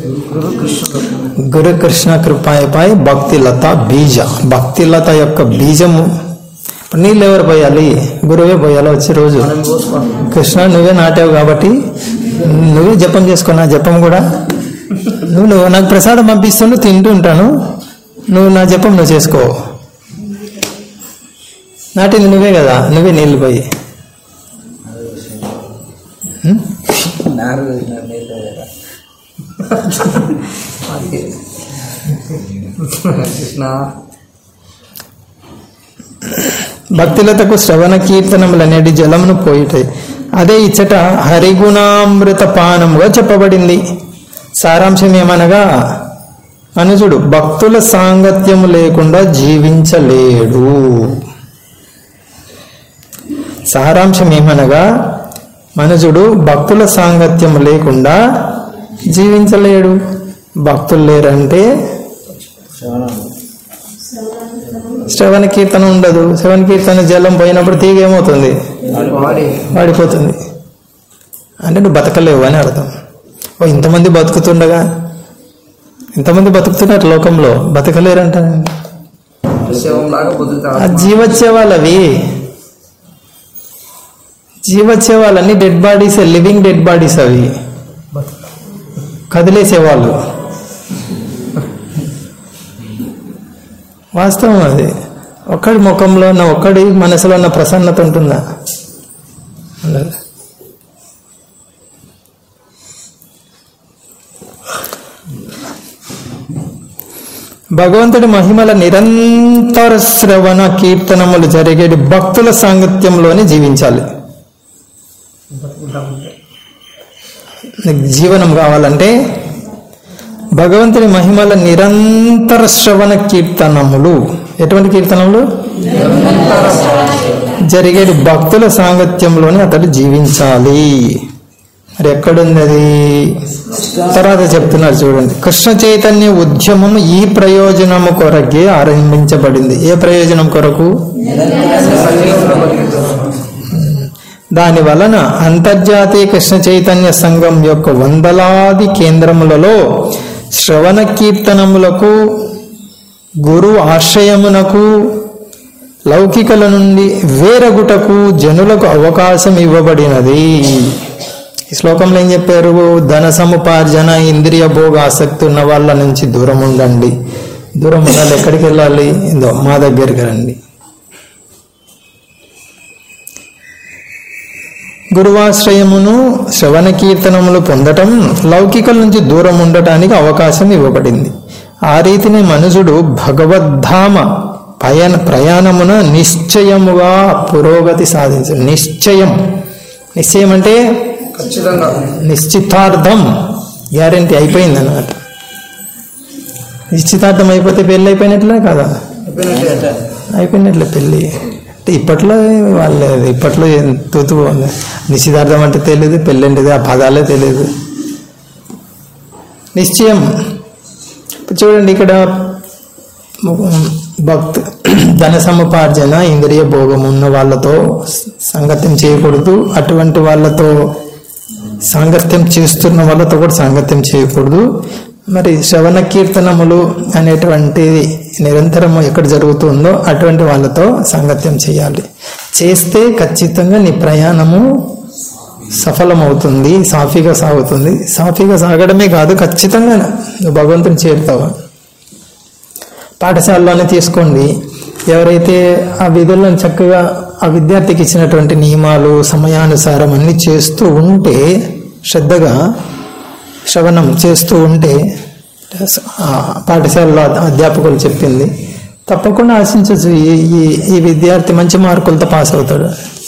గురు కృష్ణ కృపాయపై భక్తిలత బీజ భక్తిలత యొక్క బీజము ఇప్పుడు నీళ్ళు ఎవరు పోయాలి గురువే పోయాలి వచ్చే రోజు కృష్ణ నువ్వే నాటావు కాబట్టి నువ్వే జపం చేసుకున్నా జపం కూడా నువ్వు నువ్వు నాకు ప్రసాదం పంపిస్తుండు తింటూ ఉంటాను నువ్వు నా జపం నువ్వు చేసుకో నాటింది నువ్వే కదా నువ్వే నీళ్ళు పోయి హ్మ్? నారు నీళ్ళు కదా కృష్ణ భక్తులతకు శ్రవణ కీర్తనములు అనేది జలమును పోయిటాయి అదే ఇచ్చట హరిగుణామృత పానముగా చెప్పబడింది సారాంశం ఏమనగా అనుజుడు భక్తుల సాంగత్యము లేకుండా జీవించలేడు సారాంశం ఏమనగా మనుజుడు భక్తుల సాంగత్యం లేకుండా జీవించలేడు భక్తులు లేరంటే శ్రవణ కీర్తన ఉండదు శ్రవణ కీర్తన జలం పోయినప్పుడు తీగ ఏమవుతుంది బాడీ వాడిపోతుంది అంటే నువ్వు బతకలేవు అని అర్థం ఓ ఇంతమంది బతుకుతుండగా ఇంతమంది బతుకుతున్నారు లోకంలో బతకలేరంట శవంలాగా బతుకుతాడు ఆ జీవోత్సవాలు అవి జీవోత్సవాలన్నీ dead bodies living dead bodies అవి కదిలేసేవాళ్ళు వాస్తవం అది ఒక్కడి ముఖంలో ఉన్న ఒక్కడి మనసులో ఉన్న ప్రసన్నత ఉంటుందా ఉండదు భగవంతుడి మహిమల నిరంతర శ్రవణ కీర్తనములు జరిగేది భక్తుల సాంగత్యంలోనే జీవించాలి నీకు జీవనం కావాలంటే భగవంతుని మహిమల నిరంతర శ్రవణ కీర్తనములు ఎటువంటి కీర్తనములు జరిగేది భక్తుల సాంగత్యంలోనే అతడు జీవించాలి మరి ఎక్కడుంది అది తర్వాత చెప్తున్నారు చూడండి కృష్ణ చైతన్య ఉద్యమం ఈ ప్రయోజనము కొరకే ఆరంభించబడింది ఏ ప్రయోజనం కొరకు దాని వలన అంతర్జాతీయ కృష్ణ చైతన్య సంఘం యొక్క వందలాది కేంద్రములలో శ్రవణ కీర్తనములకు గురు ఆశ్రయమునకు లౌకికల నుండి వేరగుటకు జనులకు అవకాశం ఇవ్వబడినది ఈ శ్లోకంలో ఏం చెప్పారు ధన సముపార్జన ఇంద్రియ భోగ ఆసక్తి ఉన్న వాళ్ళ నుంచి దూరం ఉండండి దూరం ఉండాలి ఎక్కడికి వెళ్ళాలి ఇందో మా దగ్గరికి రండి గురువాశ్రయమును శ్రవణ కీర్తనములు పొందటం లౌకికల నుంచి దూరం ఉండటానికి అవకాశం ఇవ్వబడింది ఆ రీతిని మనుషుడు భగవద్ధామ పయన ప్రయాణమున నిశ్చయముగా పురోగతి సాధించు నిశ్చయం నిశ్చయం అంటే ఖచ్చితంగా నిశ్చితార్థం గ్యారంటీ అయిపోయింది అన్నమాట నిశ్చితార్థం అయిపోతే పెళ్ళి అయిపోయినట్లే కదా అయిపోయినట్టే అయిపోయినట్లే పెళ్ళి అంటే ఇప్పట్లో వాళ్ళు ఇప్పట్లో ఏం తూతు నిశ్చితార్థం అంటే తెలియదు పెళ్ళంటిది ఆ పదాలే తెలియదు నిశ్చయం ఇప్పుడు చూడండి ఇక్కడ భక్తు ధన సముపార్జన ఇంద్రియ భోగం ఉన్న వాళ్ళతో సంగత్యం చేయకూడదు అటువంటి వాళ్ళతో సాంగత్యం చేస్తున్న వాళ్ళతో కూడా సాంగత్యం చేయకూడదు మరి శ్రవణ కీర్తనములు అనేటువంటి నిరంతరం ఎక్కడ జరుగుతుందో అటువంటి వాళ్ళతో సాంగత్యం చేయాలి చేస్తే ఖచ్చితంగా నీ ప్రయాణము సఫలమవుతుంది సాఫీగా సాగుతుంది సాఫీగా సాగడమే కాదు ఖచ్చితంగా నువ్వు భగవంతుని చేరుతావు పాఠశాలలోనే తీసుకోండి ఎవరైతే ఆ విధులను చక్కగా ఆ విద్యార్థికి ఇచ్చినటువంటి నియమాలు సమయానుసారం అన్ని చేస్తూ ఉంటే శ్రద్ధగా శ్రవణం చేస్తూ ఉంటే ఆ పాఠశాలలో అధ్యాపకులు చెప్పింది తప్పకుండా ఆశించచ్చు ఈ ఈ- ఈ విద్యార్థి మంచి మార్కులతో పాస్ అవుతాడు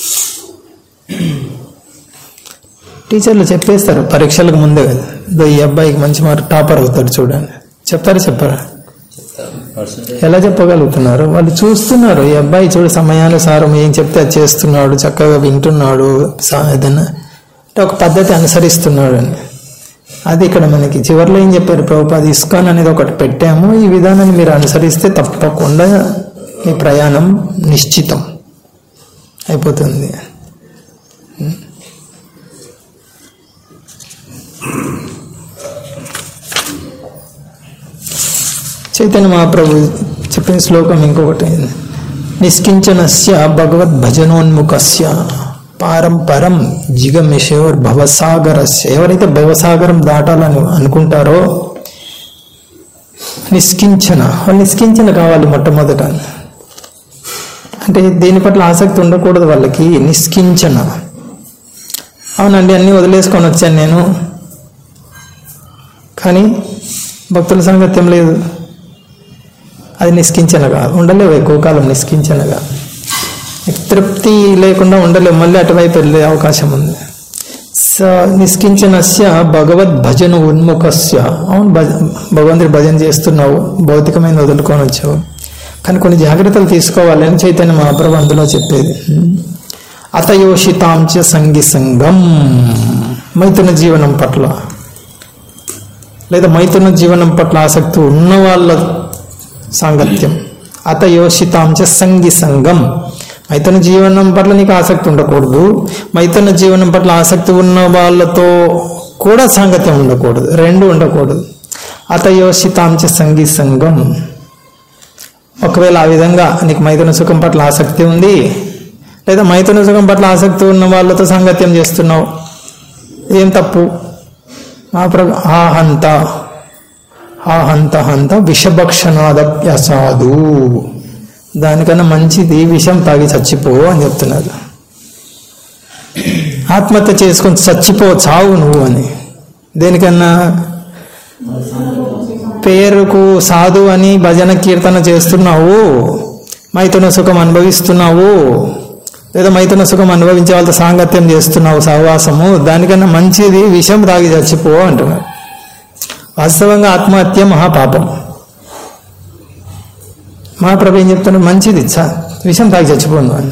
టీచర్లు చెప్పేస్తారు పరీక్షలకు ముందే కదా ఇదో ఈ అబ్బాయికి మంచి మార్క్ టాపర్ అవుతాడు చూడండి చెప్తారా చెప్పరా ఎలా చెప్పగలుగుతున్నారు వాళ్ళు చూస్తున్నారు ఈ అబ్బాయి చూడు సమయానుసారం ఏం చెప్తే అది చేస్తున్నాడు చక్కగా వింటున్నాడు సా- ఏదైనా అంటే ఒక పద్ధతి అనుసరిస్తున్నాడు అని అది ఇక్కడ మనకి చివరిలో ఏం చెప్పారు ప్రభుపాద ఇస్కాన్ అనేది ఒకటి పెట్టాము ఈ విధానాన్ని మీరు అనుసరిస్తే తప్పకుండా మీ ప్రయాణం నిశ్చితం అయిపోతుంది చైతన్య మహాప్రభు చెప్పిన శ్లోకం ఇంకొకటి నిష్కించనస్య భగవద్ భజనోన్ముఖస్య పారం పరం జిగమిషోర్ భవసాగరస్య ఎవరైతే భవసాగరం దాటాలని అనుకుంటారో నిష్కించన వాళ్ళు నిష్కించన కావాలి మొట్టమొదట అంటే దేని పట్ల ఆసక్తి ఉండకూడదు వాళ్ళకి నిష్కించన అవునండి అన్నీ వదిలేసుకొని వచ్చాను నేను కానీ భక్తుల సాంగత్యం లేదు అది నిష్కించనగా ఉండలేవు ఎక్కువ కాలం నిష్కించనగా తృప్తి లేకుండా ఉండలేవు మళ్ళీ అటువైపు వెళ్ళే అవకాశం ఉంది స నిష్కించనస్య భగవద్ భజన ఉన్ముఖస్య అవును భజ భగవంతుడి భజన చేస్తున్నావు భౌతికమైన వదులుకొని వచ్చావు కానీ కొన్ని జాగ్రత్తలు తీసుకోవాలని చైతన్య మహాప్రభు అందులో చెప్పేది అతయోషితాంచ సంగి సంగం మైథున జీవనం పట్ల లేదా మైథున జీవనం పట్ల ఆసక్తి ఉన్న వాళ్ళ సాంగత్యం అతయోషితాంచ సంగి సంగం మైథున జీవనం పట్ల నీకు ఆసక్తి ఉండకూడదు మైథున జీవనం పట్ల ఆసక్తి ఉన్న వాళ్ళతో కూడా సాంగత్యం ఉండకూడదు రెండు ఉండకూడదు అతయోషితాంచ సంగి సంగం ఒకవేళ ఆ విధంగా నీకు మైథున సుఖం పట్ల ఆసక్తి ఉంది లేదా మైథున సుఖం పట్ల ఆసక్తి ఉన్న వాళ్ళతో సాంగత్యం చేస్తున్నావు ఏం తప్పు మా ప్రభు ఆ హంత ఆ హంత హంత విషభక్షణాదప్యసాదు దానికన్నా మంచిది విషం తాగి చచ్చిపో అని చెప్తున్నారు ఆత్మహత్య చేసుకొని చచ్చిపో చావు నువ్వు అని దేనికన్నా పేరుకు సాధు అని భజన కీర్తన చేస్తున్నావు మైథున సుఖం అనుభవిస్తున్నావు లేదా మైథున సుఖం అనుభవించే వాళ్ళతో సాంగత్యం చేస్తున్నావు సహవాసము దానికన్నా మంచిది విషం తాగి చచ్చిపో అంటున్నారు వాస్తవంగా ఆత్మహత్య మహాపాపం మహాప్రభు ఏం చెప్తున్నారు మంచిది చ- విషం తాగి చచ్చిపోను అని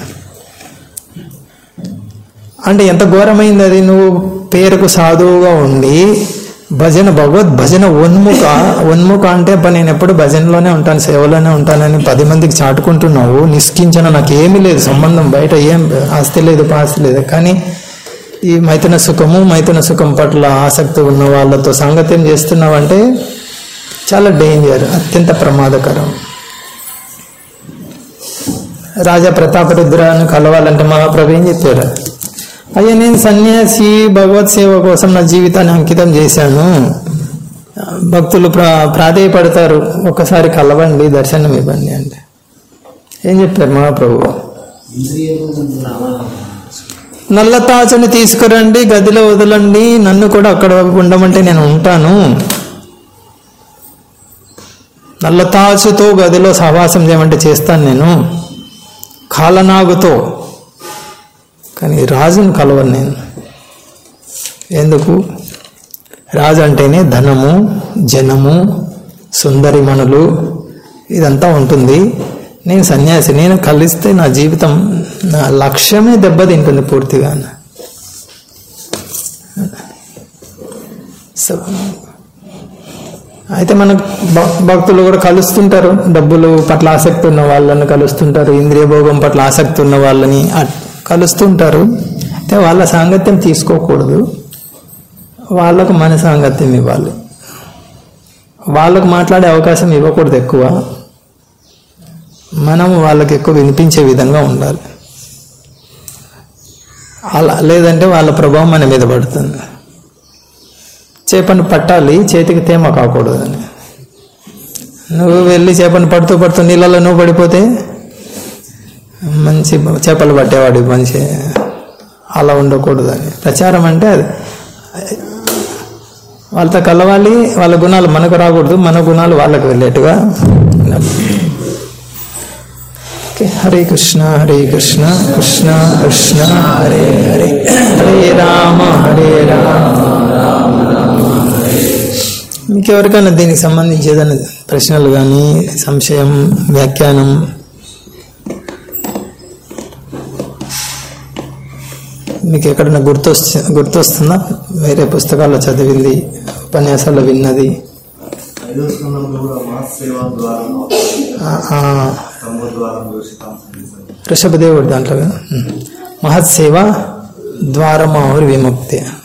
అంటే ఎంత ఘోరమైంది అది నువ్వు పేరుకు సాధువుగా ఉండి భజన భగవద్ భజన ఉన్ముఖ ఉన్ముఖ అంటే "అబ్బా, నేను ఎప్పుడు భజనలోనే ఉంటాను సేవలోనే ఉంటానని పది మందికి చాటుకుంటున్నావు నిష్కించిన నాకు ఏమీ లేదు సంబంధం బయట ఏం ఆస్తి లేదు పాస్తి లేదు కానీ ఈ మైథున సుఖము మైథున సుఖం పట్ల ఆసక్తి ఉన్న వాళ్ళతో సాంగత్యం చేస్తున్నావంటే చాలా డేంజర్ అత్యంత ప్రమాదకరం రాజా ప్రతాపరుద్రాన్ని కలవాలంటే మహాప్రభు ఏం చెప్పారు అయ్యా నేను సన్యాసి భగవత్ సేవ కోసం నా జీవితాన్ని అంకితం చేశాను భక్తులు ప్రా ప్రాధేయపడతారు ఒకసారి కలవండి దర్శనం ఇవ్వండి అంటే ఏం చెప్పారు మహాప్రభు నల్లతాచుని తీసుకురండి గదిలో వదలండి నన్ను కూడా అక్కడ ఉండమంటే నేను ఉంటాను నల్లతాచుతో గదిలో సహవాసం చేయమంటే చేస్తాను నేను కాలనాగుతో కానీ రాజును కలవను నేను ఎందుకు రాజు అంటేనే ధనము జనము సుందరిమణులు ఇదంతా ఉంటుంది నేను సన్యాసి నేను కలిస్తే నా జీవితం నా లక్ష్యమే దెబ్బతింటుంది పూర్తిగా సో అయితే మన భ- భక్తులు కూడా కలుస్తుంటారు డబ్బులు పట్ల ఆసక్తి ఉన్న వాళ్ళని కలుస్తుంటారు ఇంద్రియ భోగం పట్ల ఆసక్తి ఉన్న వాళ్ళని అట్- కలుస్తుంటారు అయితే వాళ్ళ సాంగత్యం తీసుకోకూడదు వాళ్ళకు మన సాంగత్యం ఇవ్వాలి వాళ్ళకు మాట్లాడే అవకాశం ఇవ్వకూడదు ఎక్కువ మనం వాళ్ళకి ఎక్కువ వినిపించే విధంగా ఉండాలి అలా లేదంటే వాళ్ళ ప్రభావం మన మీద పడుతుంది చేపను పట్టాలి చేతికి తేమ కాకూడదు అని నువ్వు వెళ్ళి చేపను పడుతూ పడుతూ నీళ్ళలో నువ్వు పడిపోతే మంచి చేపలు పట్టేవాడు మంచి అలా ఉండకూడదు అని ప్రచారం అంటే అది వాళ్ళతో కలవాలి వాళ్ళ గుణాలు మనకు రాకూడదు మన గుణాలు వాళ్ళకు వెళ్ళేట్టుగా ఉండాలి. ఓకే హరే కృష్ణ హరే కృష్ణ కృష్ణ కృష్ణ హరే హరే హరే రామ హరే రామ మీకు ఎవరికైనా దీనికి సంబంధించి ఏదైనా ప్రశ్నలు కానీ సంశయం వ్యాఖ్యానం మీకు ఎక్కడైనా గుర్తొస్తు గుర్తొస్తుందా వేరే పుస్తకాల్లో చదివింది ఉపన్యాసాల్లో విన్నది ఐదో స్కందంలో కూడా మహాసేవ ద్వారా ఆ, ఆ, తమ ద్వారా దోషితాం సంధించండి వృషభదేవుడు దాంట్లో కదా. ఉం. మహత్సేవ ద్వారమాహురి విముక్తి